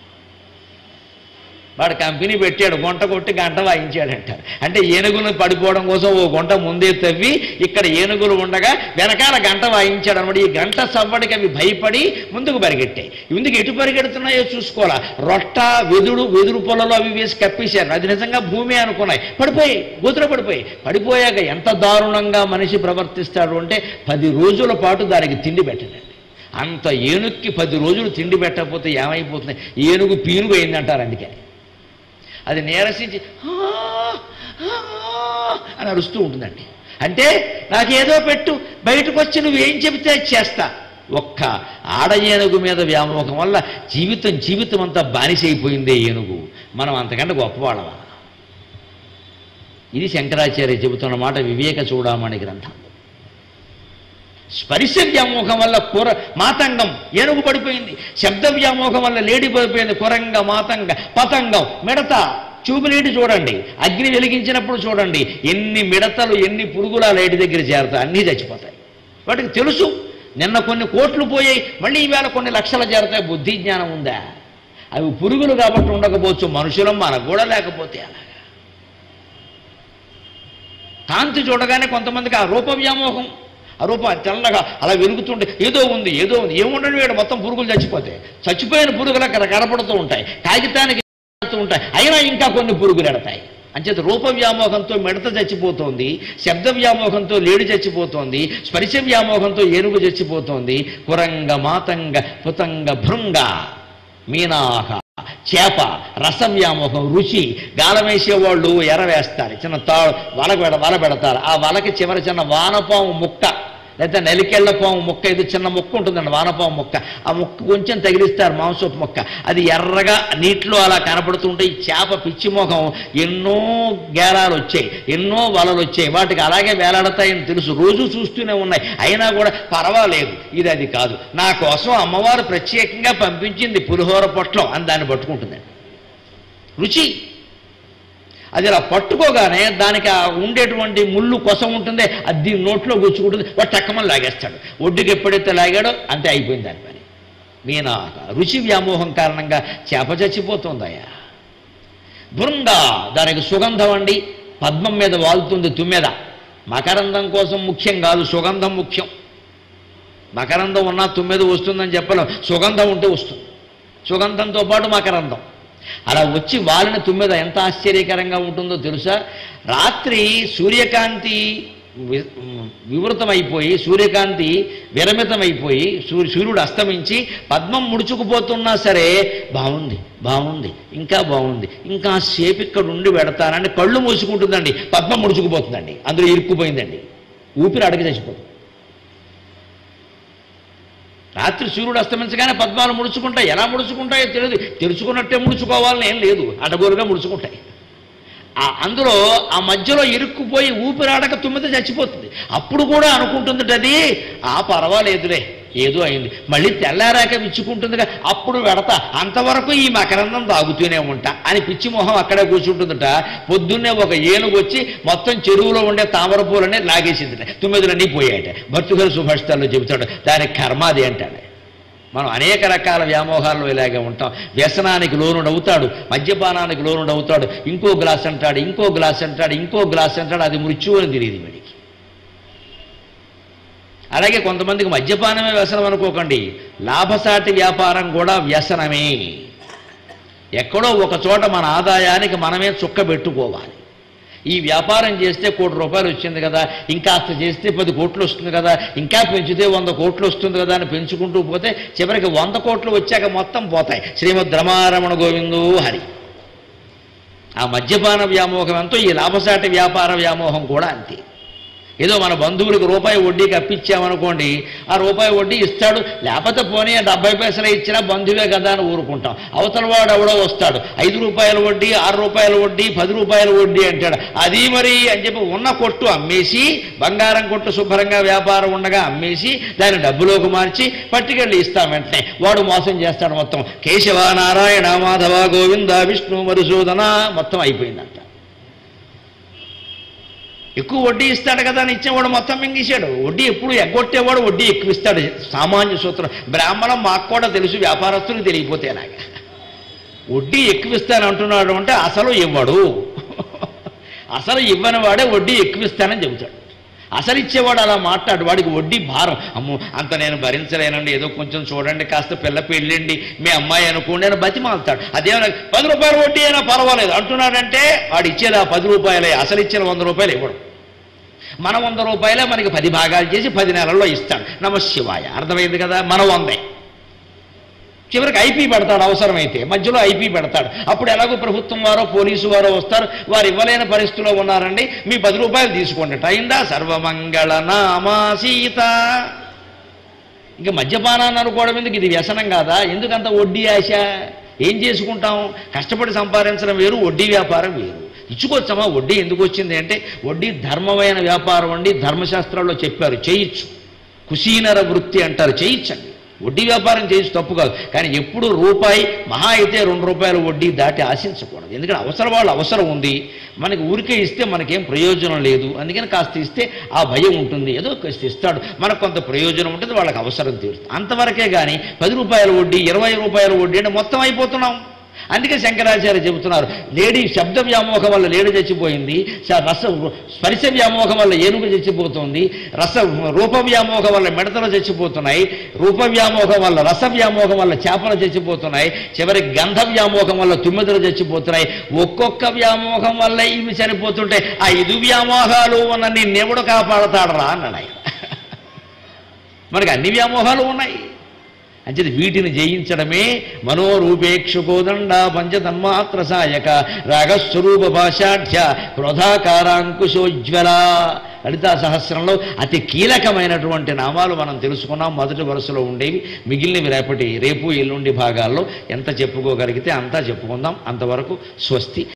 వాడు కంపెనీ పెట్టాడు గుంట కొట్టి గంట వాయించాడంటారు అంటే ఏనుగులు పడిపోవడం కోసం ఓ గుంట ముందే తవ్వి ఇక్కడ ఏనుగులు ఉండగా వెనకాల గంట వాయించాడు అనమాట ఈ గంట సవ్వడికి అవి భయపడి ముందుకు పరిగెట్టాయి ముందుకు ఎటు పరిగెడుతున్నాయో చూసుకోవాలా రొట్ట వెదుడు వెదురు పొలలో అవి వేసి కప్పేశారు అది నిజంగా భూమి అనుకున్నాయి పడిపోయాయి గోతులో పడిపోయాయి పడిపోయాక ఎంత దారుణంగా మనిషి ప్రవర్తిస్తాడు అంటే పది రోజుల పాటు దానికి తిండి పెట్టడండి అంత ఏనుక్కి పది రోజులు తిండి పెట్టకపోతే ఏమైపోతుంది ఏనుగు పీనుగు అయిందంటారు అందుకని అది నీరసించి "ఆ, ఆ" అని అరుస్తూ ఉంటుందండి అంటే నాకేదో పెట్టు బయటకు వచ్చి నువ్వు ఏం చెబితే అది చేస్తా ఒక్క ఆడ ఏనుగు మీద వ్యామోహం వల్ల జీవితం జీవితం అంతా బానిసైపోయిందే ఏనుగు మనం అంతకంటే గొప్పవాళ్ళమా ఇది శంకరాచార్య చెబుతున్న మాట వివేక చూడమని గ్రంథం స్పర్శ వ్యామోహం వల్ల కూర మాతంగం ఏనుగు పడిపోయింది శబ్ద వ్యామోహం వల్ల లేడి పడిపోయింది కురంగ మాతంగ పతంగం మిడత చూపులేటి చూడండి అగ్ని వెలిగించినప్పుడు చూడండి ఎన్ని మిడతలు ఎన్ని పురుగుల లేడి దగ్గర చేరతాయి అన్నీ చచ్చిపోతాయి వాటికి తెలుసు నిన్న కొన్ని కోట్లు పోయాయి మళ్ళీ ఈవేళ కొన్ని లక్షలు చేరతాయి బుద్ధి జ్ఞానం ఉందా అవి పురుగులు కాబట్టి ఉండకపోవచ్చు మనుషులం మనకు కూడా లేకపోతే అలాగా కాంతి చూడగానే కొంతమందికి ఆ రూప వ్యామోహం ఆ రూపం తెల్లగా అలా వెలుగుతుంటే ఏదో ఉంది ఏదో ఉంది ఏముండని వేడు మొత్తం పురుగులు చచ్చిపోతాయి చచ్చిపోయిన పురుగులు అక్కడ కనపడుతూ ఉంటాయి కాగితానికి కనపడుతూ ఉంటాయి అయినా ఇంకా కొన్ని పురుగులు ఎడతాయి అంచేత రూప వ్యామోహంతో మిడత చచ్చిపోతోంది శబ్ద వ్యామోహంతో లేడి చచ్చిపోతోంది స్పర్శ వ్యామోహంతో ఏనుగు చచ్చిపోతోంది కురంగ మాతంగ పుతంగ భృంగ మీనాహ చేప రస వ్యామోహం రుచి గాలం వేసేవాళ్ళు ఎర వేస్తారు చిన్న తా వల పెడ వల పెడతారు ఆ వలకి చివరి చిన్న వానపాము ముక్క లేదా నెలికెళ్ళ పాము ముక్క ఇది చిన్న ముక్క ఉంటుందండి వానపాము ముక్క ఆ ముక్క కొంచెం తగిలిస్తారు మాంసపు ముక్క అది ఎర్రగా నీటిలో అలా కనపడుతుంటే ఈ చేప పిచ్చి మొఖం ఎన్నో గేలాలు వచ్చాయి ఎన్నో వలలు వచ్చాయి వాటికి అలాగే వేలాడతాయని తెలుసు రోజు చూస్తూనే ఉన్నాయి అయినా కూడా పర్వాలేదు ఇది అది కాదు నా కోసం అమ్మవారు ప్రత్యేకంగా పంపించింది పులిహోర పొట్లం అని దాన్ని పట్టుకుంటుందండి రుచి అది ఇలా పట్టుకోగానే దానికి ఆ ఉండేటువంటి ముళ్ళు కొసం ఉంటుందే అది దీని నోట్లో గుచ్చుకుంటుంది వాడు టక్కమని లాగేస్తాడు ఒడ్డుకి ఎప్పుడైతే లాగాడో అంతే అయిపోయింది దాని పని మీనా రుచి వ్యామోహం కారణంగా చేప చచ్చిపోతుందయ్యా బృంగా దానికి సుగంధం అండి పద్మం మీద వాలుతుంది తుమ్మెద మకరందం కోసం ముఖ్యం కాదు సుగంధం ముఖ్యం మకరందం ఉన్నా తుమ్మెద వస్తుందని చెప్పలేం సుగంధం ఉంటే వస్తుంది సుగంధంతో పాటు మకరందం అలా వచ్చి వాలిన తుమ్మెద ఎంత ఆశ్చర్యకరంగా ఉంటుందో తెలుసా రాత్రి సూర్యకాంతి వి- వివృతమైపోయి సూర్యకాంతి విరమితమైపోయి సూర్య సూర్యుడు అస్తమించి పద్మం ముడుచుకుపోతున్నా సరే బాగుంది బాగుంది ఇంకా బాగుంది ఇంకా సేపు ఇక్కడ ఉండి పెడతానని కళ్ళు మూసుకుంటుందండి పద్మం ముడుచుకుపోతుందండి అందులో ఇరుక్కుపోయిందండి ఊపిరి అడగ చచ్చిపోతుంది రాత్రి సూర్యుడు అస్తమించగానే పద్మాలు ముడుచుకుంటాయి ఎలా ముడుచుకుంటాయో తెలియదు తెరుచుకున్నట్టే ముడుచుకోవాలని ఏం లేదు అడగోలుగా ముడుచుకుంటాయి ఆ అందులో ఆ మధ్యలో ఇరుక్కుపోయి ఊపిరాడక తుమ్మిద చచ్చిపోతుంది అప్పుడు కూడా అనుకుంటుంది అది ఆ పర్వాలేదులే ఏదో అయింది మళ్ళీ తెల్లారాక విచ్చుకుంటుందిగా అప్పుడు వెడతా అంతవరకు ఈ మకరందం తాగుతూనే ఉంటా అని పిచ్చి మొహం అక్కడే కూర్చుంటుందట పొద్దున్నే ఒక ఏనుగు వచ్చి మొత్తం చెరువులో ఉండే తామర పూలనే లాగేసింది తొమ్మిదిలన్నీ పోయాయట భర్తుగారు సుభాషితాల్లో చెబుతాడు దానికి కర్మాది అంటాడు మనం అనేక రకాల వ్యామోహాల్లో ఇలాగే ఉంటాం వ్యసనానికి లోనుడవుతాడు మద్యపానానికి లోనుడవుతాడు ఇంకో గ్లాస్ అంటాడు ఇంకో గ్లాస్ అంటాడు ఇంకో గ్లాస్ అంటాడు అది మృత్యువు అని తెలియదు వీడికి అలాగే కొంతమందికి మద్యపానమే వ్యసనం అనుకోకండి లాభసాటి వ్యాపారం కూడా వ్యసనమే ఎక్కడో ఒక చోట మన ఆదాయానికి మనమే చుక్క పెట్టుకోవాలి ఈ వ్యాపారం చేస్తే కోటి రూపాయలు వచ్చింది కదా ఇంకాస్త చేస్తే పది కోట్లు వస్తుంది కదా ఇంకా పెంచితే వంద కోట్లు వస్తుంది కదా అని పెంచుకుంటూ పోతే చివరికి వంద కోట్లు వచ్చాక మొత్తం పోతాయి శ్రీమద్ రమారమణ గోవిందో హరి ఆ మద్యపాన వ్యామోహం ఎంతో ఈ లాభసాటి వ్యాపార వ్యామోహం కూడా అంతే ఏదో మన బంధువులకు రూపాయి వడ్డీకి అప్పిచ్చామనుకోండి ఆ రూపాయి వడ్డీ ఇస్తాడు లేకపోతే పోనీ ఆ డెబ్బై పైసలు ఇచ్చినా బంధువే కదా అని ఊరుకుంటాం అవతల వాడు ఎవడో వస్తాడు ఐదు రూపాయల వడ్డీ ఆరు రూపాయల వడ్డీ పది రూపాయల వడ్డీ అంటాడు అది మరి అని చెప్పి ఉన్న కొట్టు అమ్మేసి బంగారం కొట్టు శుభ్రంగా వ్యాపారం ఉండగా అమ్మేసి దాన్ని డబ్బులోకి మార్చి పట్టుకెళ్ళి ఇస్తాం వెంటనే వాడు మోసం చేస్తాడు మొత్తం కేశవ నారాయణ మాధవ గోవింద విష్ణు మధుసూదన మొత్తం అయిపోయిందంట ఎక్కువ వడ్డీ ఇస్తాడు కదా అని ఇచ్చేవాడు మొత్తం మింగేశాడు వడ్డీ ఎప్పుడు ఎగ్గొట్టేవాడు వడ్డీ ఎక్కువ ఇస్తాడు సామాన్య సూత్రం బ్రాహ్మణం మాకు కూడా తెలుసు వ్యాపారస్తులకు తెలియకపోతే అలాగా వడ్డీ ఎక్కువ ఇస్తాను అంటున్నాడు అంటే అసలు ఇవ్వడు అసలు ఇవ్వని వాడే వడ్డీ ఎక్కువ ఇస్తానని చెబుతాడు అసలు ఇచ్చేవాడు అలా మాట్లాడు వాడికి వడ్డీ భారం అమ్మో అంత నేను భరించలేనండి ఏదో కొంచెం చూడండి కాస్త పిల్ల పెళ్ళండి మీ అమ్మాయి అనుకోండి అని బతిమాలుతాడు అదేమైనా పది రూపాయల వడ్డీ అయినా పర్వాలేదు అంటున్నాడంటే వాడు ఇచ్చేది ఆ పది రూపాయలే అసలు ఇచ్చిన వంద రూపాయలు ఇవ్వడు మన వంద రూపాయలే మనకి పది భాగాలు చేసి పది నెలల్లో ఇస్తాడు నమ శివాయ అర్థమైంది కదా మన వందే చివరికి ఐపీ పెడతాడు అవసరమైతే మధ్యలో ఐపీ పెడతాడు అప్పుడు ఎలాగో ప్రభుత్వం వారో పోలీసు వారో వస్తారు వారు ఇవ్వలేని పరిస్థితిలో ఉన్నారండి మీ పది రూపాయలు తీసుకోండి అయిందా సర్వమంగళ నామా సీత ఇంకా మద్యపానాన్ని అనుకోవడం ఎందుకు ఇది వ్యసనం కాదా ఎందుకంత వడ్డీ ఆశ ఏం చేసుకుంటాం కష్టపడి సంపాదించడం వేరు వడ్డీ వ్యాపారం వేరు ఇచ్చుకోవచ్చమా వడ్డీ ఎందుకు వచ్చింది అంటే వడ్డీ ధర్మమైన వ్యాపారం అండి ధర్మశాస్త్రాల్లో చెప్పారు చేయొచ్చు కుశీనర వృత్తి అంటారు చేయించండి వడ్డీ వ్యాపారం చేయొచ్చు తప్పు కాదు కానీ ఎప్పుడు రూపాయి మహా అయితే రెండు రూపాయల వడ్డీ దాటి ఆశించకూడదు ఎందుకంటే అవసరం వాళ్ళు అవసరం ఉంది మనకి ఊరికే ఇస్తే మనకేం ప్రయోజనం లేదు అందుకని కాస్త ఇస్తే ఆ భయం ఉంటుంది ఏదో కాస్త ఇస్తాడు మనకు కొంత ప్రయోజనం ఉంటుంది వాళ్ళకి అవసరం తీరుతుంది అంతవరకే కానీ పది రూపాయల వడ్డీ ఇరవై రూపాయల వడ్డీ అంటే మొత్తం అయిపోతున్నాం అందుకే శంకరాచార్య చెబుతున్నారు లేడీ శబ్ద వ్యామోహం వల్ల లేడి చచ్చిపోయింది స- రస స్పర్శ వ్యామోహం వల్ల ఏనుగు చచ్చిపోతుంది రస రూప వ్యామోహం వల్ల మిడతలు చచ్చిపోతున్నాయి రూప వ్యామోహం వల్ల రస వ్యామోహం వల్ల చేపలు చచ్చిపోతున్నాయి చివరికి గంధ వ్యామోహం వల్ల తుమ్మెదలు చచ్చిపోతున్నాయి ఒక్కొక్క వ్యామోహం వల్ల ఇవి చనిపోతుంటే ఆ ఐదు వ్యామోహాలు ఉన్న నిన్నెవడు కాపాడతాడరా అన్నాడు ఆయన మనకి అన్ని వ్యామోహాలు ఉన్నాయి అంచేది వీటిని జయించడమే మనోరూపేక్షుకోదండ పంచతన్మాత్ర సాయక రాగస్వరూప భాషాఢ్య క్రోధాకారాంకుశోజ్వల లలితా సహస్రంలో అతి కీలకమైనటువంటి నామాలు మనం తెలుసుకున్నాం మొదటి వరుసలో ఉండేవి మిగిలినవి రేపటి రేపు ఎల్లుండి భాగాల్లో ఎంత చెప్పుకోగలిగితే అంతా చెప్పుకుందాం అంతవరకు స్వస్తి